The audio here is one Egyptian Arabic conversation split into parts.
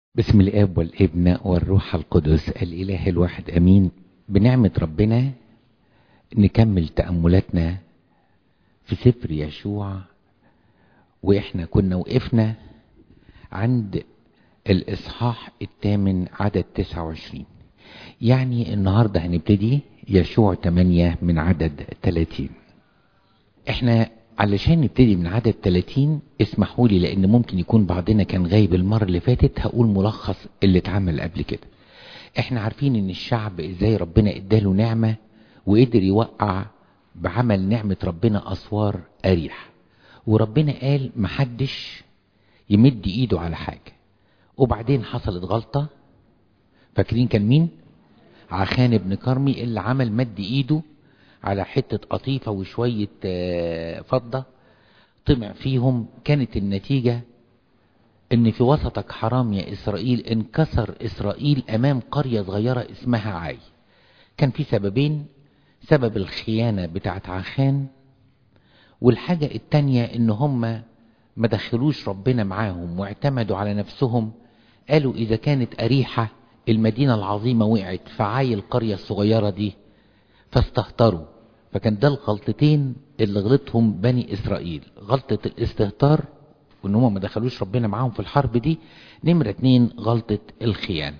بسم الاب والابن والروح القدس الاله الواحد امين بنعمة ربنا نكمل تأملاتنا في سفر يشوع واحنا كنا وقفنا عند الاصحاح الثامن عدد 29 يعني النهاردة هنبتدي يشوع 8 من عدد 30 احنا علشان نبتدي من عدد 30 اسمحوا لي لان ممكن يكون بعضنا كان غايب المرة اللي فاتت هقول ملخص اللي اتعمل قبل كده احنا عارفين ان الشعب ازاي ربنا اداله نعمة وقدر يوقع بعمل نعمة ربنا اسوار اريح وربنا قال محدش يمد ايده على حاجة وبعدين حصلت غلطة فاكرين كان مين عخان ابن كرمي اللي عمل مد ايده على حتة قطيفة وشوية فضة طمع فيهم كانت النتيجة ان في وسطك حرام يا اسرائيل انكسر اسرائيل امام قرية صغيرة اسمها عاي كان في سببين سبب الخيانة بتاعت عخان والحاجة التانية ان هم ما دخلوش ربنا معاهم واعتمدوا على نفسهم قالوا اذا كانت اريحة المدينة العظيمة وقعت فعاي القرية الصغيرة دي فاستهتروا فكان ده الغلطتين اللي غلطهم بني اسرائيل غلطة الاستهتار وان هم ما دخلوش ربنا معاهم في الحرب دي نمرة اتنين غلطة الخيانة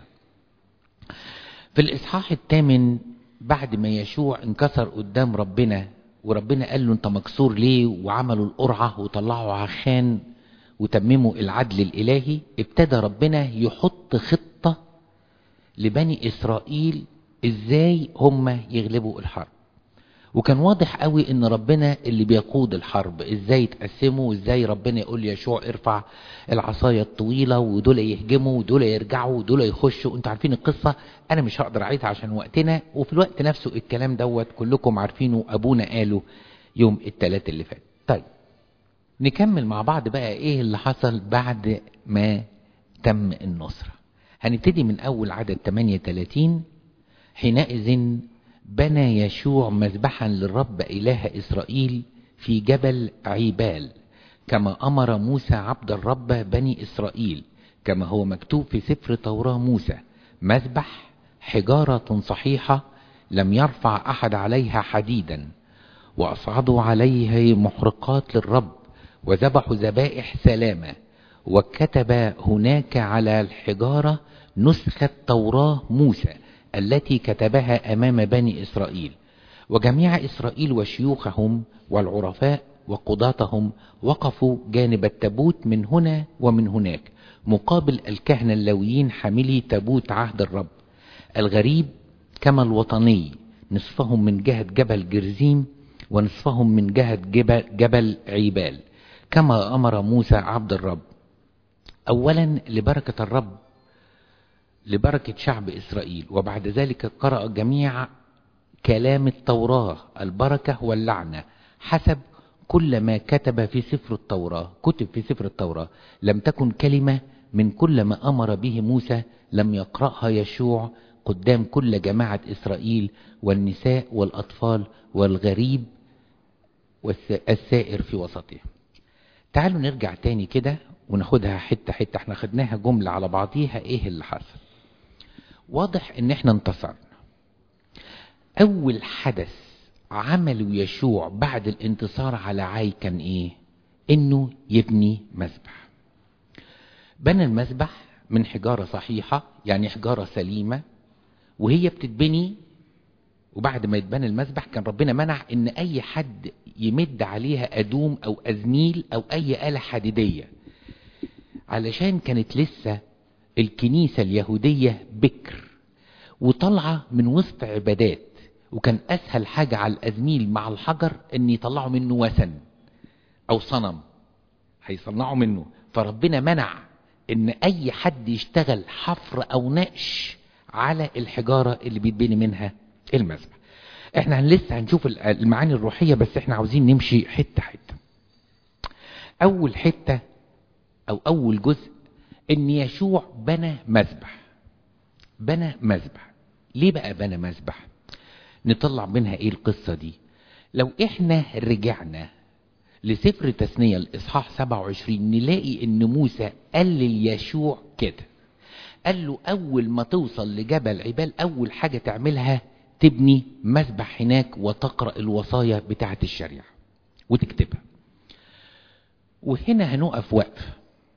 في الاصحاح الثامن بعد ما يشوع انكسر قدام ربنا وربنا قال له انت مكسور ليه وعملوا القرعة وطلعوا عخان وتمموا العدل الالهي ابتدى ربنا يحط خطة لبني اسرائيل ازاي هم يغلبوا الحرب وكان واضح قوي ان ربنا اللي بيقود الحرب ازاي يتقسموا وازاي ربنا يقول يشوع ارفع العصاية الطويلة ودول يهجموا ودول يرجعوا ودول يخشوا انتوا عارفين القصة انا مش هقدر اعيدها عشان وقتنا وفي الوقت نفسه الكلام دوت كلكم عارفينه ابونا قاله يوم التلات اللي فات طيب نكمل مع بعض بقى ايه اللي حصل بعد ما تم النصرة هنبتدي من اول عدد 38 حينئذ بنى يشوع مذبحا للرب إله إسرائيل في جبل عيبال كما أمر موسى عبد الرب بني إسرائيل كما هو مكتوب في سفر توراة موسى مذبح حجارة صحيحة لم يرفع أحد عليها حديدا وأصعدوا عليه محرقات للرب وذبحوا ذبائح سلامة وكتب هناك على الحجارة نسخة توراة موسى التي كتبها أمام بني إسرائيل وجميع إسرائيل وشيوخهم والعرفاء وقضاتهم وقفوا جانب التابوت من هنا ومن هناك مقابل الكهنة اللويين حاملي تابوت عهد الرب الغريب كما الوطني نصفهم من جهة جبل جرزيم ونصفهم من جهة جبل, جبل عيبال كما أمر موسى عبد الرب أولا لبركة الرب لبركة شعب إسرائيل وبعد ذلك قرأ جميع كلام التوراة البركة واللعنة حسب كل ما كتب في سفر التوراة كتب في سفر التوراة لم تكن كلمة من كل ما أمر به موسى لم يقرأها يشوع قدام كل جماعة إسرائيل والنساء والأطفال والغريب والسائر في وسطهم تعالوا نرجع تاني كده وناخدها حتة حتة احنا خدناها جملة على بعضيها ايه اللي حصل واضح ان احنا انتصرنا اول حدث عمله يشوع بعد الانتصار على عاي كان ايه انه يبني مذبح بنى المذبح من حجارة صحيحة يعني حجارة سليمة وهي بتتبني وبعد ما يتبنى المذبح كان ربنا منع ان اي حد يمد عليها ادوم او ازميل او اي آلة حديدية علشان كانت لسه الكنيسة اليهودية بكر وطالعة من وسط عبادات وكان أسهل حاجة على الأزميل مع الحجر أن يطلعوا منه وثن أو صنم هيصنعوا منه فربنا منع أن أي حد يشتغل حفر أو نقش على الحجارة اللي بيتبني منها المذبح احنا لسه هنشوف المعاني الروحية بس احنا عاوزين نمشي حتة حتة أول حتة أو أول جزء ان يشوع بنى مذبح بنى مذبح ليه بقى بنى مذبح نطلع منها ايه القصة دي لو احنا رجعنا لسفر تثنية الاصحاح 27 نلاقي ان موسى قال لليشوع كده قال له اول ما توصل لجبل عبال اول حاجة تعملها تبني مسبح هناك وتقرأ الوصايا بتاعة الشريعة وتكتبها وهنا هنقف وقف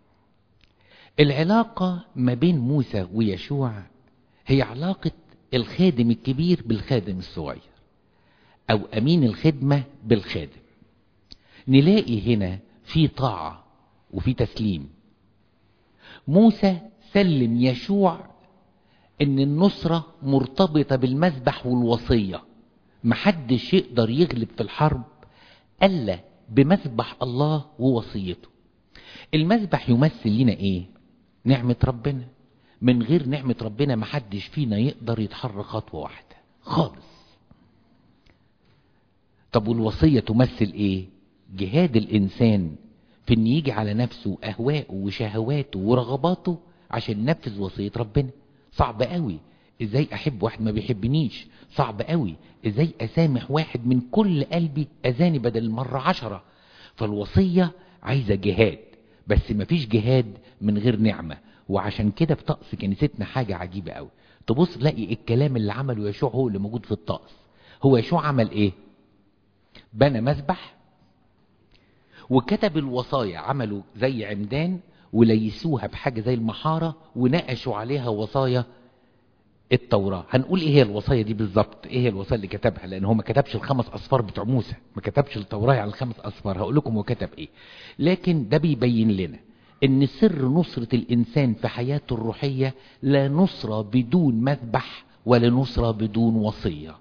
العلاقة ما بين موسى ويشوع هي علاقة الخادم الكبير بالخادم الصغير او امين الخدمة بالخادم نلاقي هنا في طاعة وفي تسليم موسى سلم يشوع ان النصرة مرتبطة بالمذبح والوصية محدش يقدر يغلب في الحرب الا بمذبح الله ووصيته المذبح يمثل لنا ايه نعمة ربنا من غير نعمة ربنا محدش فينا يقدر يتحرك خطوة واحدة خالص طب والوصية تمثل ايه جهاد الانسان في ان يجي على نفسه اهواءه وشهواته ورغباته عشان ينفذ وصية ربنا صعب قوي ازاي احب واحد ما بيحبنيش صعب قوي ازاي اسامح واحد من كل قلبي اذاني بدل المرة عشرة فالوصية عايزة جهاد بس مفيش جهاد من غير نعمة وعشان كده في طقس كنيستنا حاجة عجيبة قوي تبص تلاقي الكلام اللي عمله يشوع هو اللي موجود في الطقس هو يشوع عمل ايه بنى مذبح وكتب الوصايا عملوا زي عمدان وليسوها بحاجة زي المحارة وناقشوا عليها وصايا التوراة هنقول ايه هي الوصايا دي بالظبط ايه هي الوصايا اللي كتبها لان هو ما كتبش الخمس اصفار بتوع موسى ما كتبش التوراة على الخمس اصفار هقول لكم هو كتب ايه لكن ده بيبين لنا ان سر نصرة الانسان في حياته الروحية لا نصرة بدون مذبح ولا نصرة بدون وصية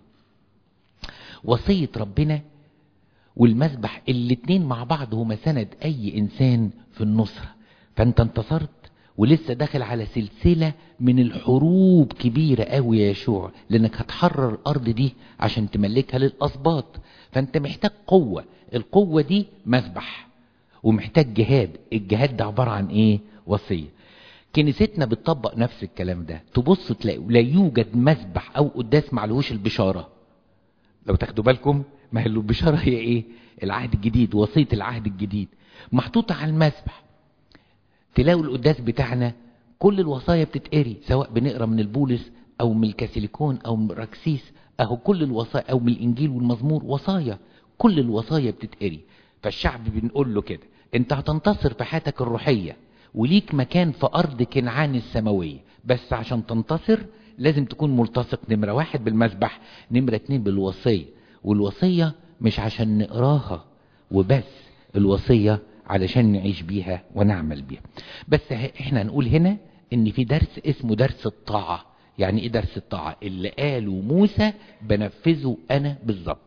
وصية ربنا والمذبح الاتنين مع بعض هما سند اي انسان في النصرة فانت انتصرت ولسه داخل على سلسلة من الحروب كبيرة قوي يا يشوع لانك هتحرر الارض دي عشان تملكها للاسباط فانت محتاج قوة القوة دي مذبح ومحتاج جهاد الجهاد ده عبارة عن ايه وصية كنيستنا بتطبق نفس الكلام ده تبص تلاقي لا يوجد مذبح او قداس معلهوش البشارة لو تاخدوا بالكم ما هي البشارة هي ايه العهد الجديد وصية العهد الجديد محطوطة على المسبح تلاقوا القداس بتاعنا كل الوصايا بتتقري سواء بنقرا من البولس او من الكاثوليكون او من الراكسيس اهو كل الوصايا او من الانجيل والمزمور وصايا كل الوصايا بتتقري فالشعب بنقول له كده انت هتنتصر في حياتك الروحية وليك مكان في ارض كنعان السماوية بس عشان تنتصر لازم تكون ملتصق نمرة واحد بالمسبح نمرة اتنين بالوصية والوصية مش عشان نقراها وبس الوصية علشان نعيش بيها ونعمل بيها بس احنا هنقول هنا ان في درس اسمه درس الطاعة يعني ايه درس الطاعة اللي قاله موسى بنفذه انا بالظبط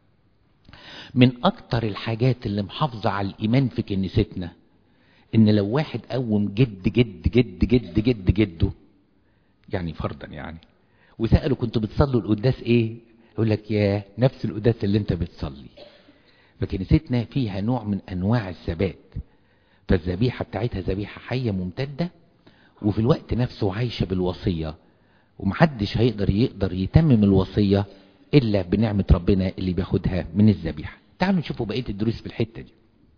من اكتر الحاجات اللي محافظة على الايمان في كنيستنا ان لو واحد قوم جد جد جد جد جد جده يعني فرضا يعني وسأله كنتوا بتصلوا القداس ايه يقول لك يا نفس القداس اللي انت بتصلي فكنيستنا فيها نوع من انواع الثبات فالذبيحة بتاعتها ذبيحة حية ممتدة وفي الوقت نفسه عايشة بالوصية ومحدش هيقدر يقدر يتمم الوصية الا بنعمة ربنا اللي بياخدها من الذبيحة تعالوا نشوفوا بقية الدروس في الحتة دي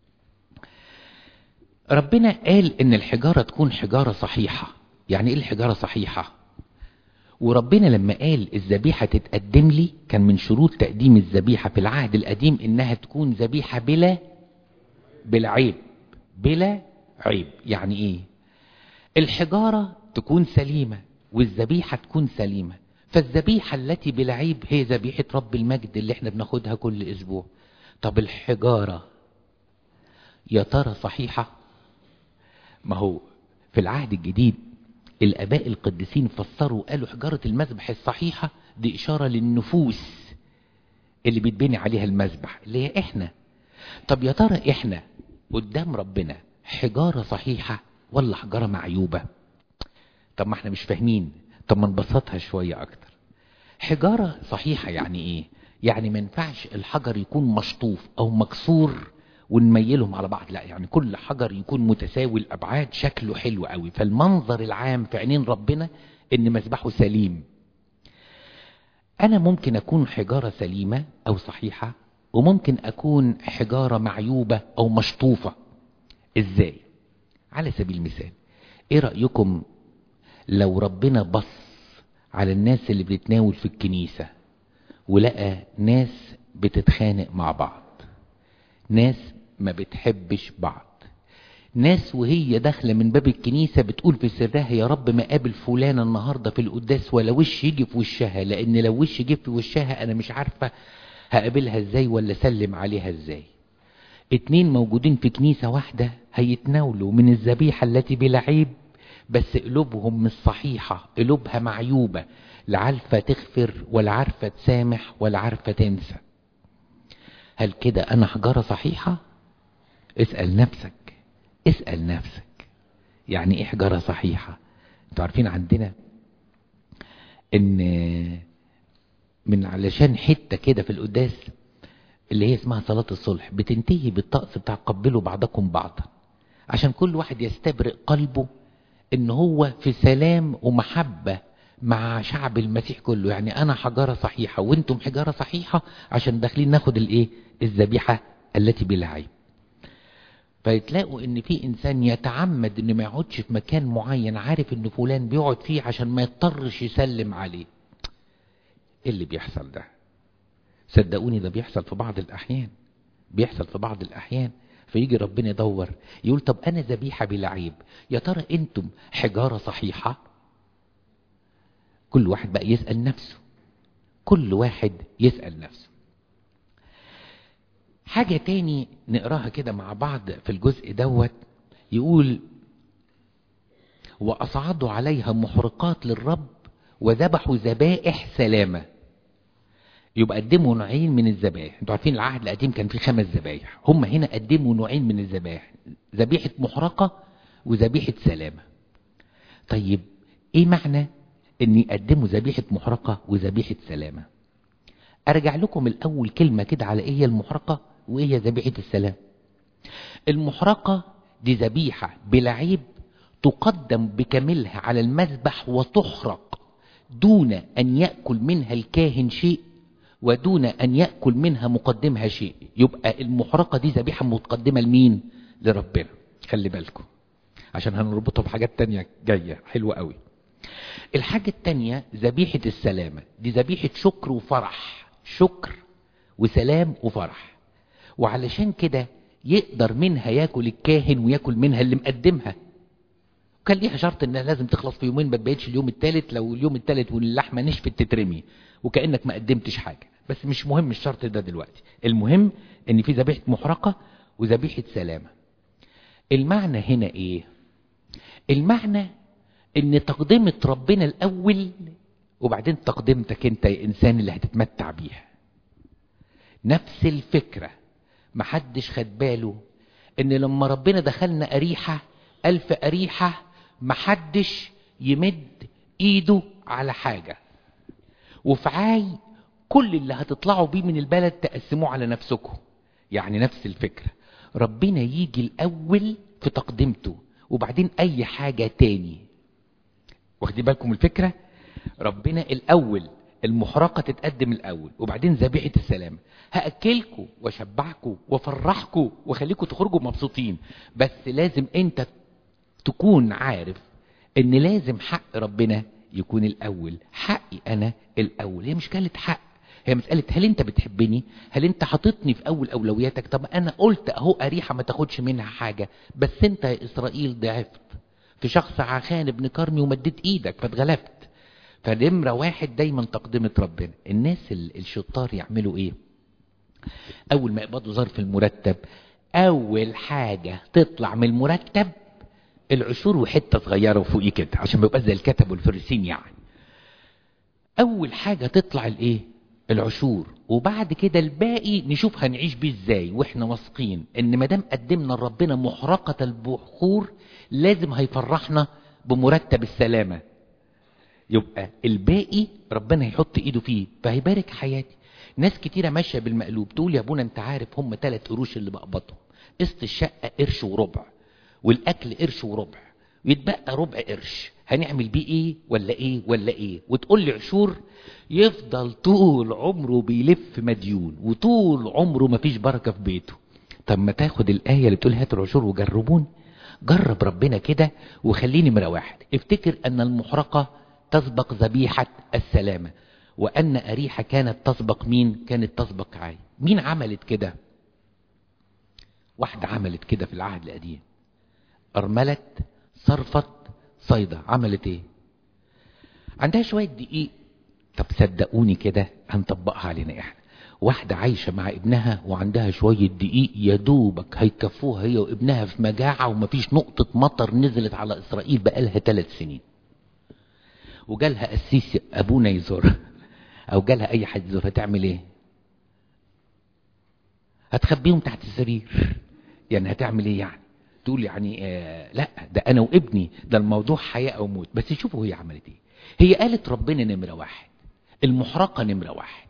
ربنا قال ان الحجارة تكون حجارة صحيحة يعني ايه الحجارة صحيحة وربنا لما قال الذبيحة تتقدم لي كان من شروط تقديم الذبيحة في العهد القديم انها تكون ذبيحة بلا بلا عيب بلا عيب يعني ايه الحجارة تكون سليمة والذبيحة تكون سليمة فالذبيحة التي بلا عيب هي ذبيحة رب المجد اللي احنا بناخدها كل اسبوع طب الحجارة يا ترى صحيحة ما هو في العهد الجديد الاباء القديسين فسروا قالوا حجارة المذبح الصحيحة دي اشارة للنفوس اللي بيتبني عليها المذبح اللي هي احنا طب يا ترى احنا قدام ربنا حجارة صحيحة ولا حجارة معيوبة طب ما احنا مش فاهمين طب ما نبسطها شوية اكتر حجارة صحيحة يعني ايه يعني ما ينفعش الحجر يكون مشطوف او مكسور ونميلهم على بعض لا يعني كل حجر يكون متساوي الابعاد شكله حلو قوي فالمنظر العام في عينين ربنا ان مذبحه سليم انا ممكن اكون حجارة سليمة او صحيحة وممكن اكون حجارة معيوبة او مشطوفة ازاي على سبيل المثال ايه رأيكم لو ربنا بص على الناس اللي بتتناول في الكنيسة ولقى ناس بتتخانق مع بعض ناس ما بتحبش بعض ناس وهي داخلة من باب الكنيسة بتقول في سرها يا رب ما قابل فلانة النهاردة في القداس ولا وش يجي في وشها لأن لو وش جه في وشها أنا مش عارفة هقابلها ازاي ولا سلم عليها ازاي اتنين موجودين في كنيسة واحدة هيتناولوا من الذبيحة التي بلا عيب بس قلوبهم مش صحيحة قلوبها معيوبة لا عارفة تغفر ولا عارفة تسامح ولا عارفة تنسى هل كده أنا حجارة صحيحة؟ اسأل نفسك اسأل نفسك يعني ايه حجارة صحيحة؟ انتوا عارفين عندنا ان من علشان حتة كده في القداس اللي هي اسمها صلاة الصلح بتنتهي بالطقس بتاع قبلوا بعضكم بعضا عشان كل واحد يستبرئ قلبه ان هو في سلام ومحبة مع شعب المسيح كله يعني انا حجارة صحيحة وانتم حجارة صحيحة عشان داخلين ناخد الايه الذبيحة التي بلا عيب فيتلاقوا ان في انسان يتعمد ان ما يقعدش في مكان معين عارف ان فلان بيقعد فيه عشان ما يضطرش يسلم عليه ايه اللي بيحصل ده صدقوني ده بيحصل في بعض الاحيان بيحصل في بعض الاحيان فيجي ربنا يدور يقول طب انا ذبيحه بلا عيب يا ترى انتم حجاره صحيحه كل واحد بقى يسال نفسه كل واحد يسال نفسه حاجة تاني نقراها كده مع بعض في الجزء دوت يقول وأصعدوا عليها محرقات للرب وذبحوا ذبائح سلامة يبقى قدموا نوعين من الذبائح انتوا عارفين العهد القديم كان فيه خمس ذبائح هم هنا قدموا نوعين من الذبائح ذبيحة محرقة وذبيحة سلامة طيب ايه معنى ان يقدموا ذبيحة محرقة وذبيحة سلامة ارجع لكم الاول كلمة كده على ايه هي المحرقة وايه هي ذبيحة السلام المحرقة دي ذبيحة بلا عيب تقدم بكاملها على المذبح وتحرق دون أن يأكل منها الكاهن شيء ودون أن يأكل منها مقدمها شيء يبقى المحرقة دي ذبيحة متقدمة لمين؟ لربنا خلي بالكم عشان هنربطها بحاجات تانية جاية حلوة قوي الحاجة التانية ذبيحة السلامة دي ذبيحة شكر وفرح شكر وسلام وفرح وعلشان كده يقدر منها ياكل الكاهن وياكل منها اللي مقدمها كان ليها شرط انها لازم تخلص في يومين ما تبقتش اليوم الثالث لو اليوم الثالث واللحمه نشفت تترمي وكانك ما قدمتش حاجه بس مش مهم الشرط ده دلوقتي المهم ان في ذبيحه محرقه وذبيحه سلامه المعنى هنا ايه المعنى ان تقدمه ربنا الاول وبعدين تقدمتك انت يا انسان اللي هتتمتع بيها نفس الفكره محدش خد باله ان لما ربنا دخلنا اريحه الف اريحه محدش يمد ايده على حاجه وفي عاي كل اللي هتطلعوا بيه من البلد تقسموه على نفسكم يعني نفس الفكره ربنا يجي الاول في تقدمته وبعدين اي حاجه تاني واخدين بالكم الفكره ربنا الاول المحرقه تتقدم الاول وبعدين ذبيحه السلام هاكلكم واشبعكم وافرحكم واخليكم تخرجوا مبسوطين بس لازم انت تكون عارف ان لازم حق ربنا يكون الاول حقي انا الاول هي مش مساله حق هي مساله هل انت بتحبني هل انت حاططني في اول اولوياتك طب انا قلت اهو اريحه ما تاخدش منها حاجه بس انت يا اسرائيل ضعفت في شخص عخان ابن كرمي ومديت ايدك فاتغلبت فنمره واحد دايما تقدمه ربنا الناس الشطار يعملوا ايه اول ما يقبضوا ظرف المرتب اول حاجه تطلع من المرتب العشور وحته صغيره وفوقيه كده عشان ما يبقاش زي الكتب والفريسين يعني اول حاجه تطلع الايه العشور وبعد كده الباقي نشوف هنعيش بيه ازاي واحنا واثقين ان ما دام قدمنا لربنا محرقه البخور لازم هيفرحنا بمرتب السلامه يبقى الباقي ربنا هيحط ايده فيه فهيبارك حياتي ناس كتيره ماشيه بالمقلوب تقول يا ابونا انت عارف هم ثلاث قروش اللي بقبضهم قسط الشقه قرش وربع والاكل قرش وربع يتبقى ربع قرش هنعمل بيه ايه ولا ايه ولا ايه وتقول لي عشور يفضل طول عمره بيلف مديون وطول عمره مفيش بركه في بيته طب ما تاخد الايه اللي بتقول هاتوا العشور وجربوني جرب ربنا كده وخليه نمرة واحد افتكر ان المحرقة تسبق ذبيحة السلامة وان اريحة كانت تسبق مين كانت تسبق عاي مين عملت كده واحدة عملت كده في العهد القديم ارملت صرفت صيدة عملت ايه عندها شوية دقيق طب صدقوني كده هنطبقها علينا احنا واحدة عايشة مع ابنها وعندها شوية دقيق يا دوبك هيكفوها هي وابنها في مجاعة ومفيش نقطة مطر نزلت على إسرائيل بقالها ثلاث سنين وجالها قسيس أبونا يزورها أو جالها أي حد يزورها تعمل إيه؟ هتخبيهم تحت السرير يعني هتعمل إيه يعني؟ تقول يعني آه لا ده أنا وابني ده الموضوع حياة أو موت بس شوفوا هي عملت إيه هي قالت ربنا نمرة واحد المحرقة نمرة واحد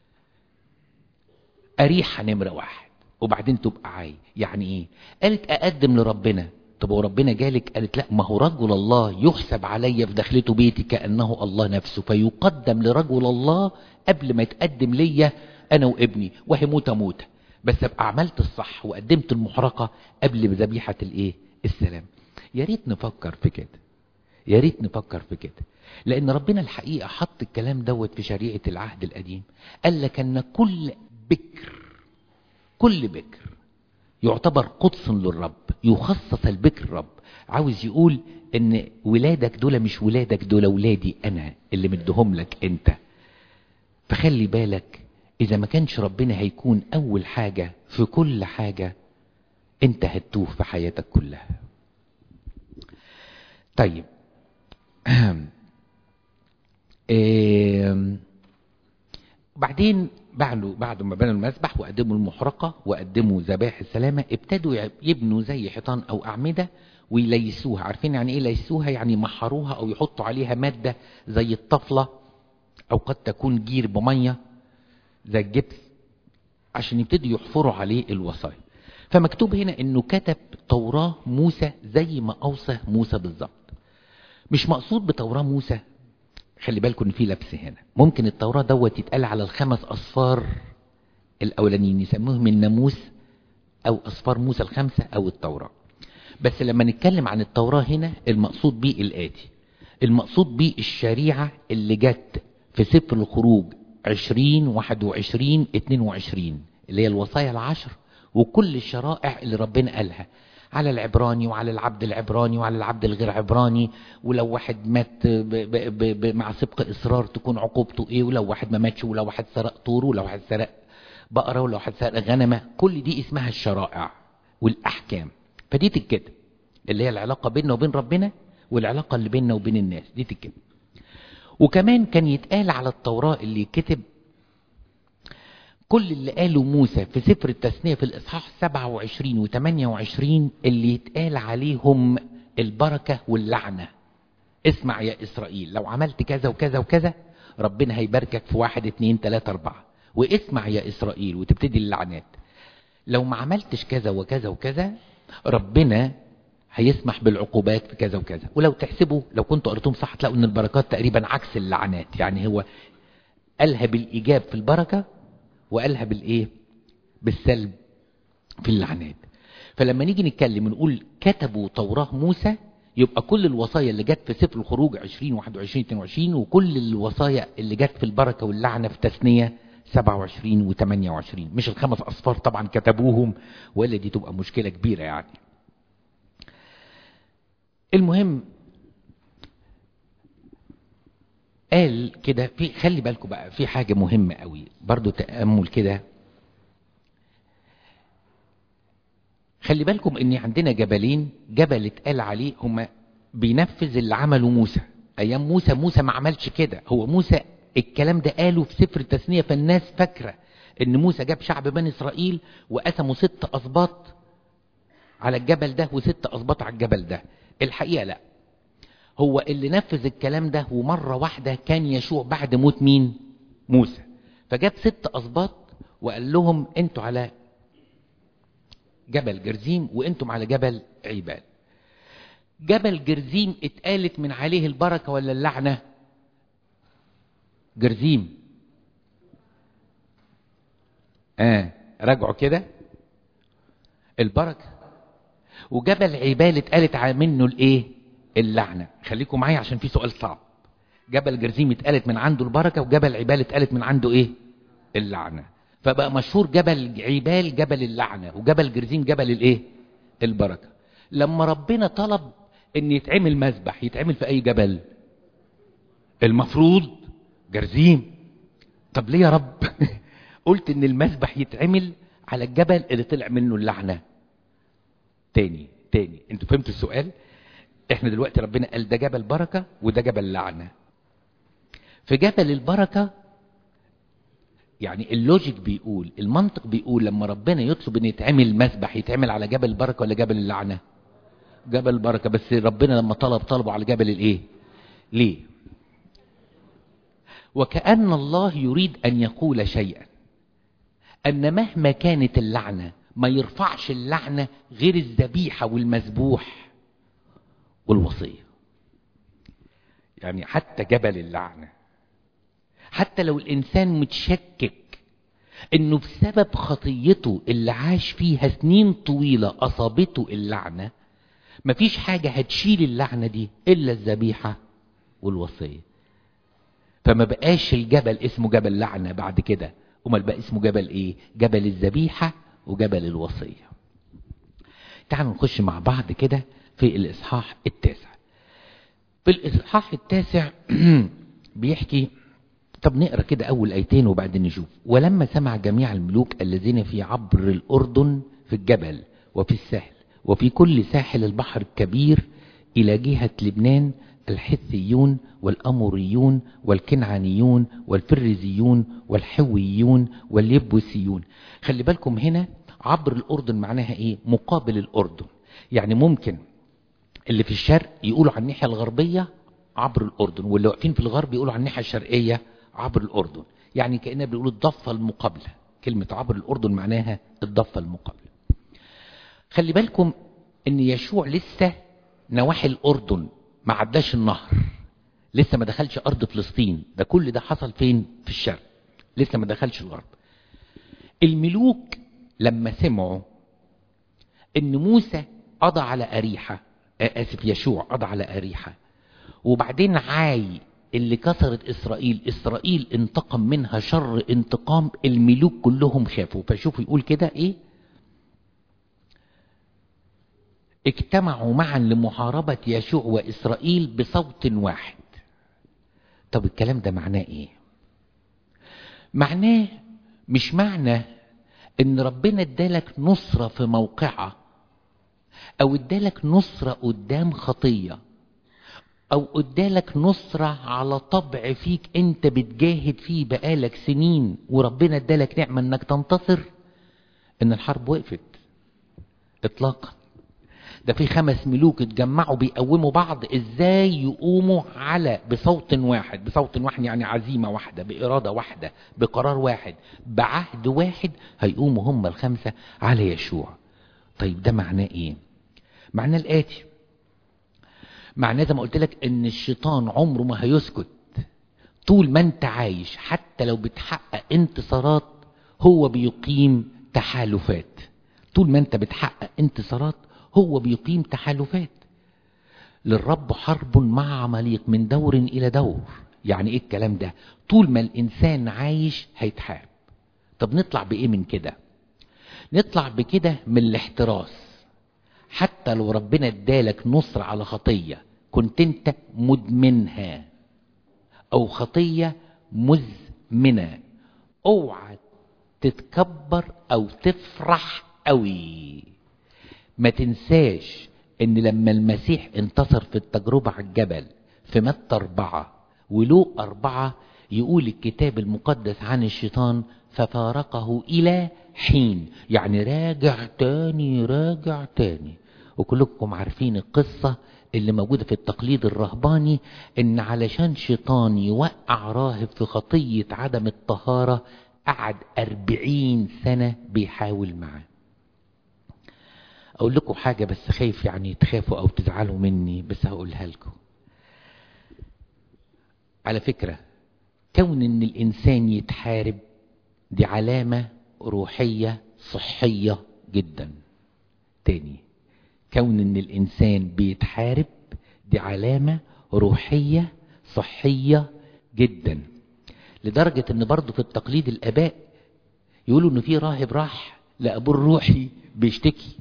أريحة نمرة واحد وبعدين تبقى عاي يعني ايه قالت أقدم لربنا طب هو ربنا جالك قالت لا ما هو رجل الله يحسب علي في دخلته بيتي كأنه الله نفسه فيقدم لرجل الله قبل ما يتقدم ليا أنا وابني وهي موتة موتة بس ابقى عملت الصح وقدمت المحرقة قبل بذبيحة الايه السلام يا ريت نفكر في كده يا ريت نفكر في كده لأن ربنا الحقيقة حط الكلام دوت في شريعة العهد القديم قال لك أن كل بكر كل بكر يعتبر قدس للرب يخصص البكر الرب عاوز يقول ان ولادك دول مش ولادك دول ولادي انا اللي مدهم لك انت فخلي بالك اذا ما كانش ربنا هيكون اول حاجة في كل حاجة انت هتوه في حياتك كلها طيب إيه بعدين بعد بعد ما بنوا المسبح وقدموا المحرقة وقدموا ذبائح السلامة ابتدوا يبنوا زي حيطان أو أعمدة ويليسوها عارفين يعني إيه ليسوها يعني محروها أو يحطوا عليها مادة زي الطفلة أو قد تكون جير بمية زي الجبس عشان يبتدوا يحفروا عليه الوصايا فمكتوب هنا انه كتب توراة موسى زي ما اوصى موسى بالظبط مش مقصود بتوراة موسى خلي بالكم ان في لبس هنا ممكن التوراة دوت يتقال على الخمس اصفار الاولانيين يسموهم الناموس او اصفار موسى الخمسة او التوراة بس لما نتكلم عن التوراة هنا المقصود بيه الاتي المقصود بيه الشريعة اللي جت في سفر الخروج عشرين واحد وعشرين اتنين وعشرين اللي هي الوصايا العشر وكل الشرائع اللي ربنا قالها على العبراني وعلى العبد العبراني وعلى العبد الغير عبراني ولو واحد مات ب ب ب مع سبق إصرار تكون عقوبته إيه ولو واحد ما ماتش ولو واحد سرق طور ولو واحد سرق بقرة ولو واحد سرق غنمة كل دي اسمها الشرائع والأحكام فدي تتكتب اللي هي العلاقة بيننا وبين ربنا والعلاقة اللي بيننا وبين الناس دي تتكتب وكمان كان يتقال على التوراة اللي كتب كل اللي قاله موسى في سفر التثنية في الإصحاح 27 و 28 اللي يتقال عليهم البركة واللعنة اسمع يا إسرائيل لو عملت كذا وكذا وكذا ربنا هيباركك في واحد اتنين تلاتة أربعة واسمع يا إسرائيل وتبتدي اللعنات لو ما عملتش كذا وكذا وكذا ربنا هيسمح بالعقوبات في كذا وكذا ولو تحسبوا لو كنتوا قريتهم صح تلاقوا ان البركات تقريبا عكس اللعنات يعني هو قالها بالإيجاب في البركة وقالها بالايه بالسلب في اللعنات فلما نيجي نتكلم ونقول كتبوا توراة موسى يبقى كل الوصايا اللي جت في سفر الخروج 20 21 22 وكل الوصايا اللي جت في البركة واللعنة في تثنية 27 و 28 مش الخمس أصفار طبعا كتبوهم ولا دي تبقى مشكلة كبيرة يعني المهم قال كده في خلي بالكم بقى في حاجة مهمة قوي برضو تأمل كده خلي بالكم ان عندنا جبلين جبل اتقال عليه هما بينفذ اللي عمله موسى ايام موسى موسى ما عملش كده هو موسى الكلام ده قاله في سفر التثنية فالناس فاكرة ان موسى جاب شعب بني اسرائيل وقسموا ست اسباط على الجبل ده وست اسباط على الجبل ده الحقيقة لا هو اللي نفذ الكلام ده ومرة واحدة كان يشوع بعد موت مين موسى فجاب ست أسباط وقال لهم انتوا على جبل جرزيم وانتم على جبل عيبال جبل جرزيم اتقالت من عليه البركة ولا اللعنة جرزيم اه راجعوا كده البركة وجبل عبال اتقالت على منه الايه اللعنة خليكم معايا عشان في سؤال صعب جبل جرزيم اتقالت من عنده البركة وجبل عبال اتقالت من عنده ايه اللعنة فبقى مشهور جبل عبال جبل اللعنة وجبل جرزيم جبل الايه البركة لما ربنا طلب ان يتعمل مذبح يتعمل في اي جبل المفروض جرزيم طب ليه يا رب قلت ان المذبح يتعمل على الجبل اللي طلع منه اللعنة تاني تاني انتوا فهمتوا السؤال احنا دلوقتي ربنا قال ده جبل بركة وده جبل لعنة في جبل البركة يعني اللوجيك بيقول المنطق بيقول لما ربنا يطلب ان يتعمل مسبح يتعمل على جبل البركة ولا جبل اللعنة جبل البركة بس ربنا لما طلب طلبه على جبل الايه ليه وكأن الله يريد ان يقول شيئا ان مهما كانت اللعنة ما يرفعش اللعنة غير الذبيحة والمذبوح والوصية يعني حتى جبل اللعنة حتى لو الإنسان متشكك إنه بسبب خطيته اللي عاش فيها سنين طويلة أصابته اللعنة مفيش حاجة هتشيل اللعنة دي إلا الذبيحة والوصية فما بقاش الجبل اسمه جبل لعنة بعد كده امال بقى اسمه جبل ايه جبل الذبيحة وجبل الوصية تعالوا نخش مع بعض كده في الإصحاح التاسع في الإصحاح التاسع بيحكي طب نقرا كده أول آيتين وبعدين نشوف ولما سمع جميع الملوك الذين في عبر الأردن في الجبل وفي السهل وفي كل ساحل البحر الكبير إلى جهة لبنان الحثيون والأموريون والكنعانيون والفرزيون والحويون واليبوسيون خلي بالكم هنا عبر الأردن معناها إيه مقابل الأردن يعني ممكن اللي في الشرق يقولوا عن الناحية الغربية عبر الأردن واللي واقفين في الغرب يقولوا عن الناحية الشرقية عبر الأردن يعني كأننا بيقولوا الضفة المقابلة كلمة عبر الأردن معناها الضفة المقابلة خلي بالكم ان يشوع لسه نواحي الأردن ما عداش النهر لسه ما دخلش أرض فلسطين ده كل ده حصل فين في الشرق لسه ما دخلش الغرب الملوك لما سمعوا ان موسى قضى على أريحة آسف يشوع قضى على أريحة وبعدين عاي اللي كسرت إسرائيل إسرائيل انتقم منها شر انتقام الملوك كلهم خافوا فشوفوا يقول كده إيه اجتمعوا معا لمحاربة يشوع وإسرائيل بصوت واحد طب الكلام ده معناه ايه معناه مش معنى ان ربنا ادالك نصرة في موقعة او ادالك نصرة قدام خطية او ادالك نصرة على طبع فيك انت بتجاهد فيه بقالك سنين وربنا ادالك نعمة انك تنتصر ان الحرب وقفت اطلاقا ده في خمس ملوك اتجمعوا بيقوموا بعض ازاي يقوموا على بصوت واحد بصوت واحد يعني عزيمة واحدة بإرادة واحدة بقرار واحد بعهد واحد هيقوموا هم الخمسة على يشوع طيب ده معناه ايه معناه الآتي معناه زي ما قلت لك ان الشيطان عمره ما هيسكت طول ما انت عايش حتى لو بتحقق انتصارات هو بيقيم تحالفات طول ما انت بتحقق انتصارات هو بيقيم تحالفات للرب حرب مع عماليق من دور إلى دور يعني إيه الكلام ده طول ما الإنسان عايش هيتحارب طب نطلع بإيه من كده نطلع بكده من الاحتراس حتى لو ربنا ادالك نصر على خطية كنت انت مدمنها او خطية مزمنة اوعى تتكبر او تفرح قوي ما تنساش ان لما المسيح انتصر في التجربة على الجبل في متى أربعة ولوق أربعة يقول الكتاب المقدس عن الشيطان ففارقه إلى حين يعني راجع تاني راجع تاني وكلكم عارفين القصة اللي موجودة في التقليد الرهباني ان علشان شيطان يوقع راهب في خطية عدم الطهارة قعد أربعين سنة بيحاول معاه اقول لكم حاجة بس خايف يعني تخافوا او تزعلوا مني بس هقولها لكم على فكرة كون ان الانسان يتحارب دي علامة روحية صحية جدا تاني كون ان الانسان بيتحارب دي علامة روحية صحية جدا لدرجة ان برضه في التقليد الاباء يقولوا ان في راهب راح لابوه الروحي بيشتكي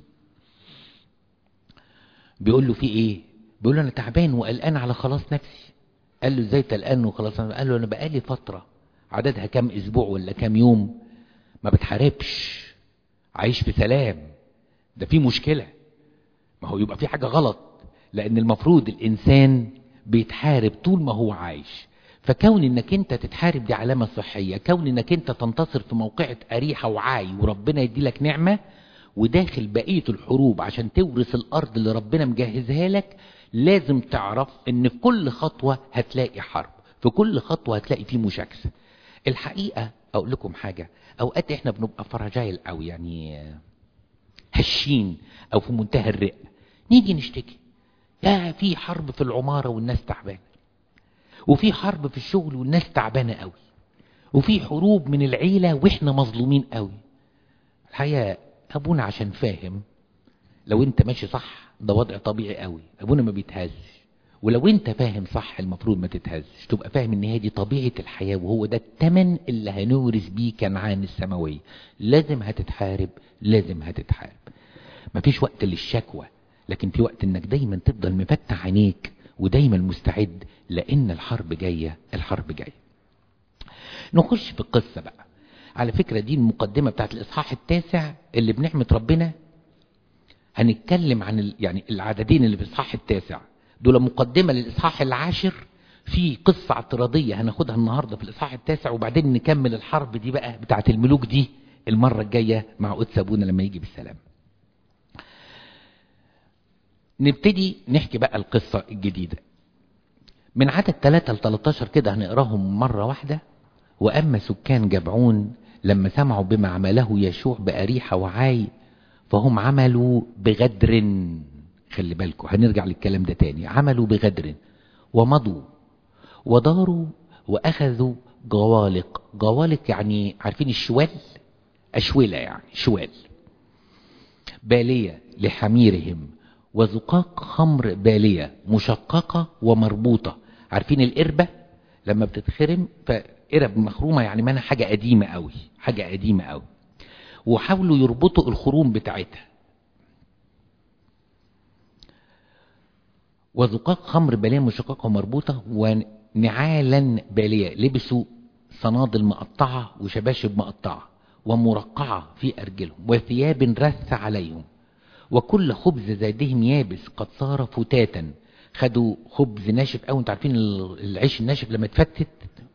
بيقول له في ايه بيقول له انا تعبان وقلقان على خلاص نفسي قال له ازاي تقلقان وخلاص قال له انا بقالي فترة عددها كام اسبوع ولا كام يوم ما بتحاربش عايش في سلام ده في مشكلة ما هو يبقى في حاجة غلط لان المفروض الانسان بيتحارب طول ما هو عايش فكون انك انت تتحارب دي علامة صحية كون انك انت تنتصر في موقعة اريحة وعاي وربنا يديلك نعمة وداخل بقية الحروب عشان تورث الارض اللي ربنا مجهزها لك لازم تعرف ان في كل خطوة هتلاقي حرب في كل خطوة هتلاقي فيه مشاكسة الحقيقة اقول لكم حاجة اوقات احنا بنبقى فرجايل او يعني هشين او في منتهى الرق نيجي نشتكي يا في حرب في العمارة والناس تعبانة وفي حرب في الشغل والناس تعبانة قوي وفي حروب من العيلة واحنا مظلومين قوي الحقيقة ابونا عشان فاهم لو انت ماشي صح ده وضع طبيعي قوي ابونا ما بيتهزش ولو انت فاهم صح المفروض ما تتهزش تبقى فاهم ان هي دي طبيعة الحياة وهو ده التمن اللي هنورث بيه كنعان السماوية لازم هتتحارب لازم هتتحارب مفيش وقت للشكوى لكن في وقت انك دايما تفضل مفتح عينيك ودايما مستعد لان الحرب جاية الحرب جاية نخش في القصة بقى على فكرة دي المقدمة بتاعت الاصحاح التاسع اللي بنعمة ربنا هنتكلم عن ال... يعني العددين اللي في الاصحاح التاسع دول مقدمة للاصحاح العاشر في قصة اعتراضية هناخدها النهاردة في الاصحاح التاسع وبعدين نكمل الحرب دي بقى بتاعت الملوك دي المرة الجاية مع قدس ابونا لما يجي بالسلام نبتدي نحكي بقى القصة الجديدة من عدد 3 ل 13 كده هنقراهم مرة واحدة وأما سكان جبعون لما سمعوا بما عمله يشوع بأريحة وعاي فهم عملوا بغدر خلي بالكم هنرجع للكلام ده تاني عملوا بغدر ومضوا وداروا وأخذوا جوالق جوالق يعني عارفين الشوال أشولة يعني شوال بالية لحميرهم وزقاق خمر بالية مشققة ومربوطة عارفين القربة لما بتتخرم فقرب مخرومة يعني معناها حاجة قديمة قوي حاجة قديمة قوي وحاولوا يربطوا الخروم بتاعتها وزقاق خمر بالية مشققة ومربوطة ونعالا بالية لبسوا صنادل مقطعة وشباشب مقطعة ومرقعة في أرجلهم وثياب رث عليهم وكل خبز زادهم يابس قد صار فتاتا خدوا خبز ناشف أو انتوا عارفين العيش الناشف لما اتفتت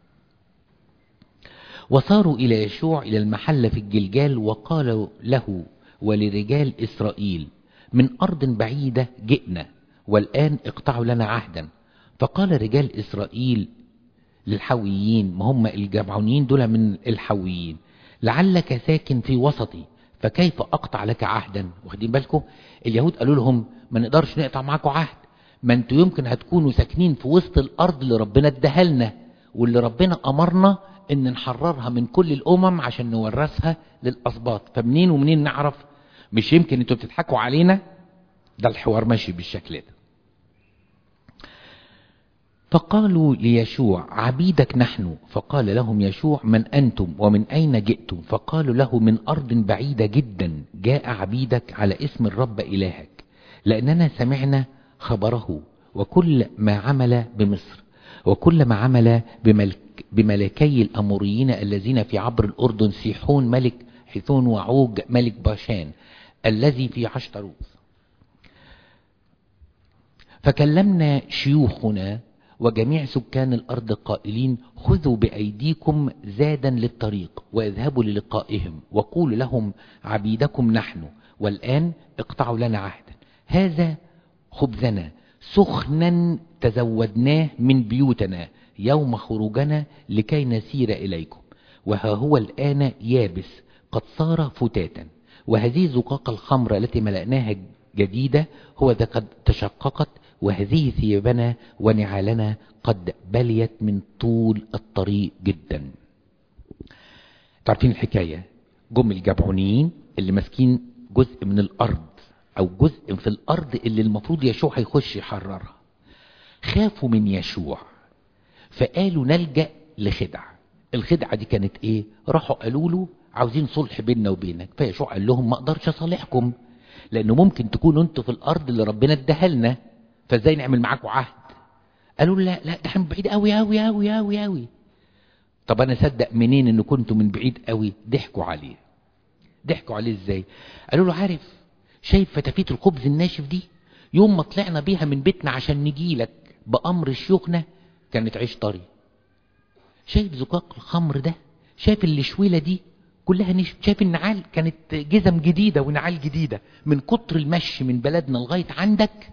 وصاروا إلى يشوع إلى المحل في الجلجال وقالوا له ولرجال إسرائيل من أرض بعيدة جئنا والآن اقطعوا لنا عهدا فقال رجال إسرائيل للحويين ما هم الجبعونيين دول من الحويين لعلك ساكن في وسطي فكيف أقطع لك عهدا واخدين بالكم اليهود قالوا لهم ما نقدرش نقطع معاكم عهد ما انتوا يمكن هتكونوا ساكنين في وسط الأرض اللي ربنا اداها لنا واللي ربنا أمرنا ان نحررها من كل الأمم عشان نورثها للأسباط فمنين ومنين نعرف مش يمكن انتوا بتضحكوا علينا ده الحوار ماشي بالشكل ده فقالوا ليشوع عبيدك نحن فقال لهم يشوع من أنتم ومن أين جئتم فقالوا له من أرض بعيدة جدا جاء عبيدك على اسم الرب إلهك لأننا سمعنا خبره وكل ما عمل بمصر وكل ما عمل بملك بملكي الأموريين الذين في عبر الأردن سيحون ملك حيثون وعوج ملك باشان الذي في عشتروث فكلمنا شيوخنا وجميع سكان الأرض قائلين خذوا بأيديكم زادا للطريق واذهبوا للقائهم وقولوا لهم عبيدكم نحن والآن اقطعوا لنا عهدا هذا خبزنا سخنا تزودناه من بيوتنا يوم خروجنا لكي نسير إليكم وها هو الآن يابس قد صار فتاتا وهذه زقاق الخمر التي ملأناها جديدة هو ذا قد تشققت وهذه ثيابنا ونعالنا قد بليت من طول الطريق جدا تعرفين الحكاية جم الجبعونيين اللي ماسكين جزء من الأرض او جزء في الارض اللي المفروض يشوع هيخش يحررها خافوا من يشوع فقالوا نلجأ لخدع الخدعة دي كانت ايه راحوا قالوا له عاوزين صلح بيننا وبينك فيشوع قال لهم ما اقدرش اصالحكم لانه ممكن تكونوا انتوا في الارض اللي ربنا اداها لنا فازاي نعمل معاكم عهد قالوا له لا لا ده احنا من بعيد قوي قوي قوي قوي قوي طب انا صدق منين ان كنتوا من بعيد قوي ضحكوا عليه ضحكوا عليه ازاي قالوا له عارف شايف فتافيت الخبز الناشف دي يوم ما طلعنا بيها من بيتنا عشان نجيلك بامر شيوخنا كانت عيش طري شايف زقاق الخمر ده شايف الشويلة دي كلها نش... شايف النعال كانت جزم جديدة ونعال جديدة من كتر المشي من بلدنا لغاية عندك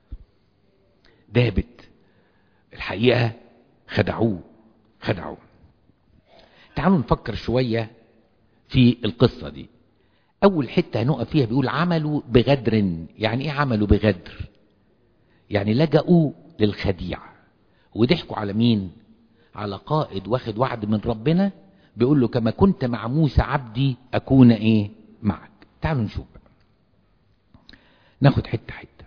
دابت الحقيقة خدعوه خدعوه تعالوا نفكر شوية في القصة دي أول حتة هنقف فيها بيقول عملوا بغدر يعني إيه عملوا بغدر يعني لجأوا للخديع وضحكوا على مين على قائد واخد وعد من ربنا بيقول له كما كنت مع موسى عبدي أكون إيه معك تعالوا نشوف بقى. ناخد حتة حتة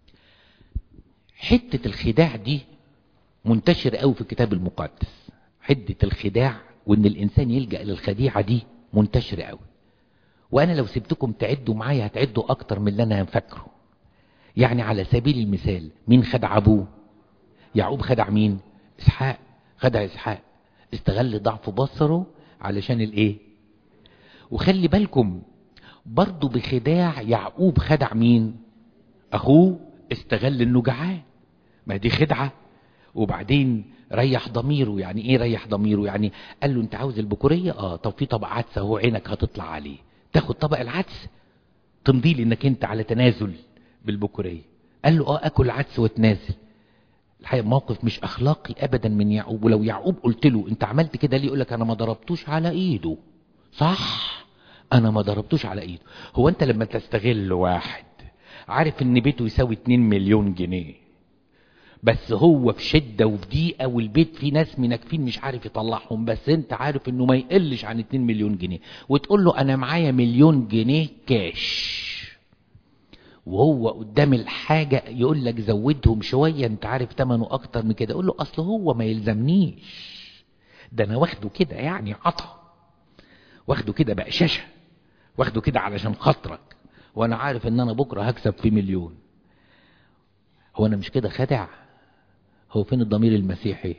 حتة الخداع دي منتشر قوي في الكتاب المقدس حدة الخداع وان الانسان يلجأ للخديعة دي منتشر قوي وانا لو سبتكم تعدوا معايا هتعدوا اكتر من اللي انا فاكره يعني على سبيل المثال مين خدع ابوه يعقوب خدع مين اسحاق خدع اسحاق استغل ضعف بصره علشان الايه وخلي بالكم برضه بخداع يعقوب خدع مين اخوه استغل انه جعان ما دي خدعه وبعدين ريح ضميره يعني ايه ريح ضميره يعني قال له انت عاوز البكوريه اه طب في طبق عدس اهو عينك هتطلع عليه تاخد طبق العدس تمضي لي انك انت على تنازل بالبكوريه قال له اه اكل عدس واتنازل الحقيقه موقف مش اخلاقي ابدا من يعقوب ولو يعقوب قلت له انت عملت كده ليه يقول لك انا ما ضربتوش على ايده صح انا ما ضربتوش على ايده هو انت لما تستغل واحد عارف ان بيته يساوي 2 مليون جنيه بس هو في شدة وفي ضيقة والبيت فيه ناس منكفين مش عارف يطلعهم بس انت عارف انه ما يقلش عن 2 مليون جنيه وتقول له انا معايا مليون جنيه كاش وهو قدام الحاجة يقول لك زودهم شوية انت عارف تمنه اكتر من كده قول له اصل هو ما يلزمنيش ده انا واخده كده يعني عطا واخده كده بقششة واخده كده علشان خاطرك وانا عارف ان انا بكرة هكسب في مليون هو انا مش كده خدع هو فين الضمير المسيحي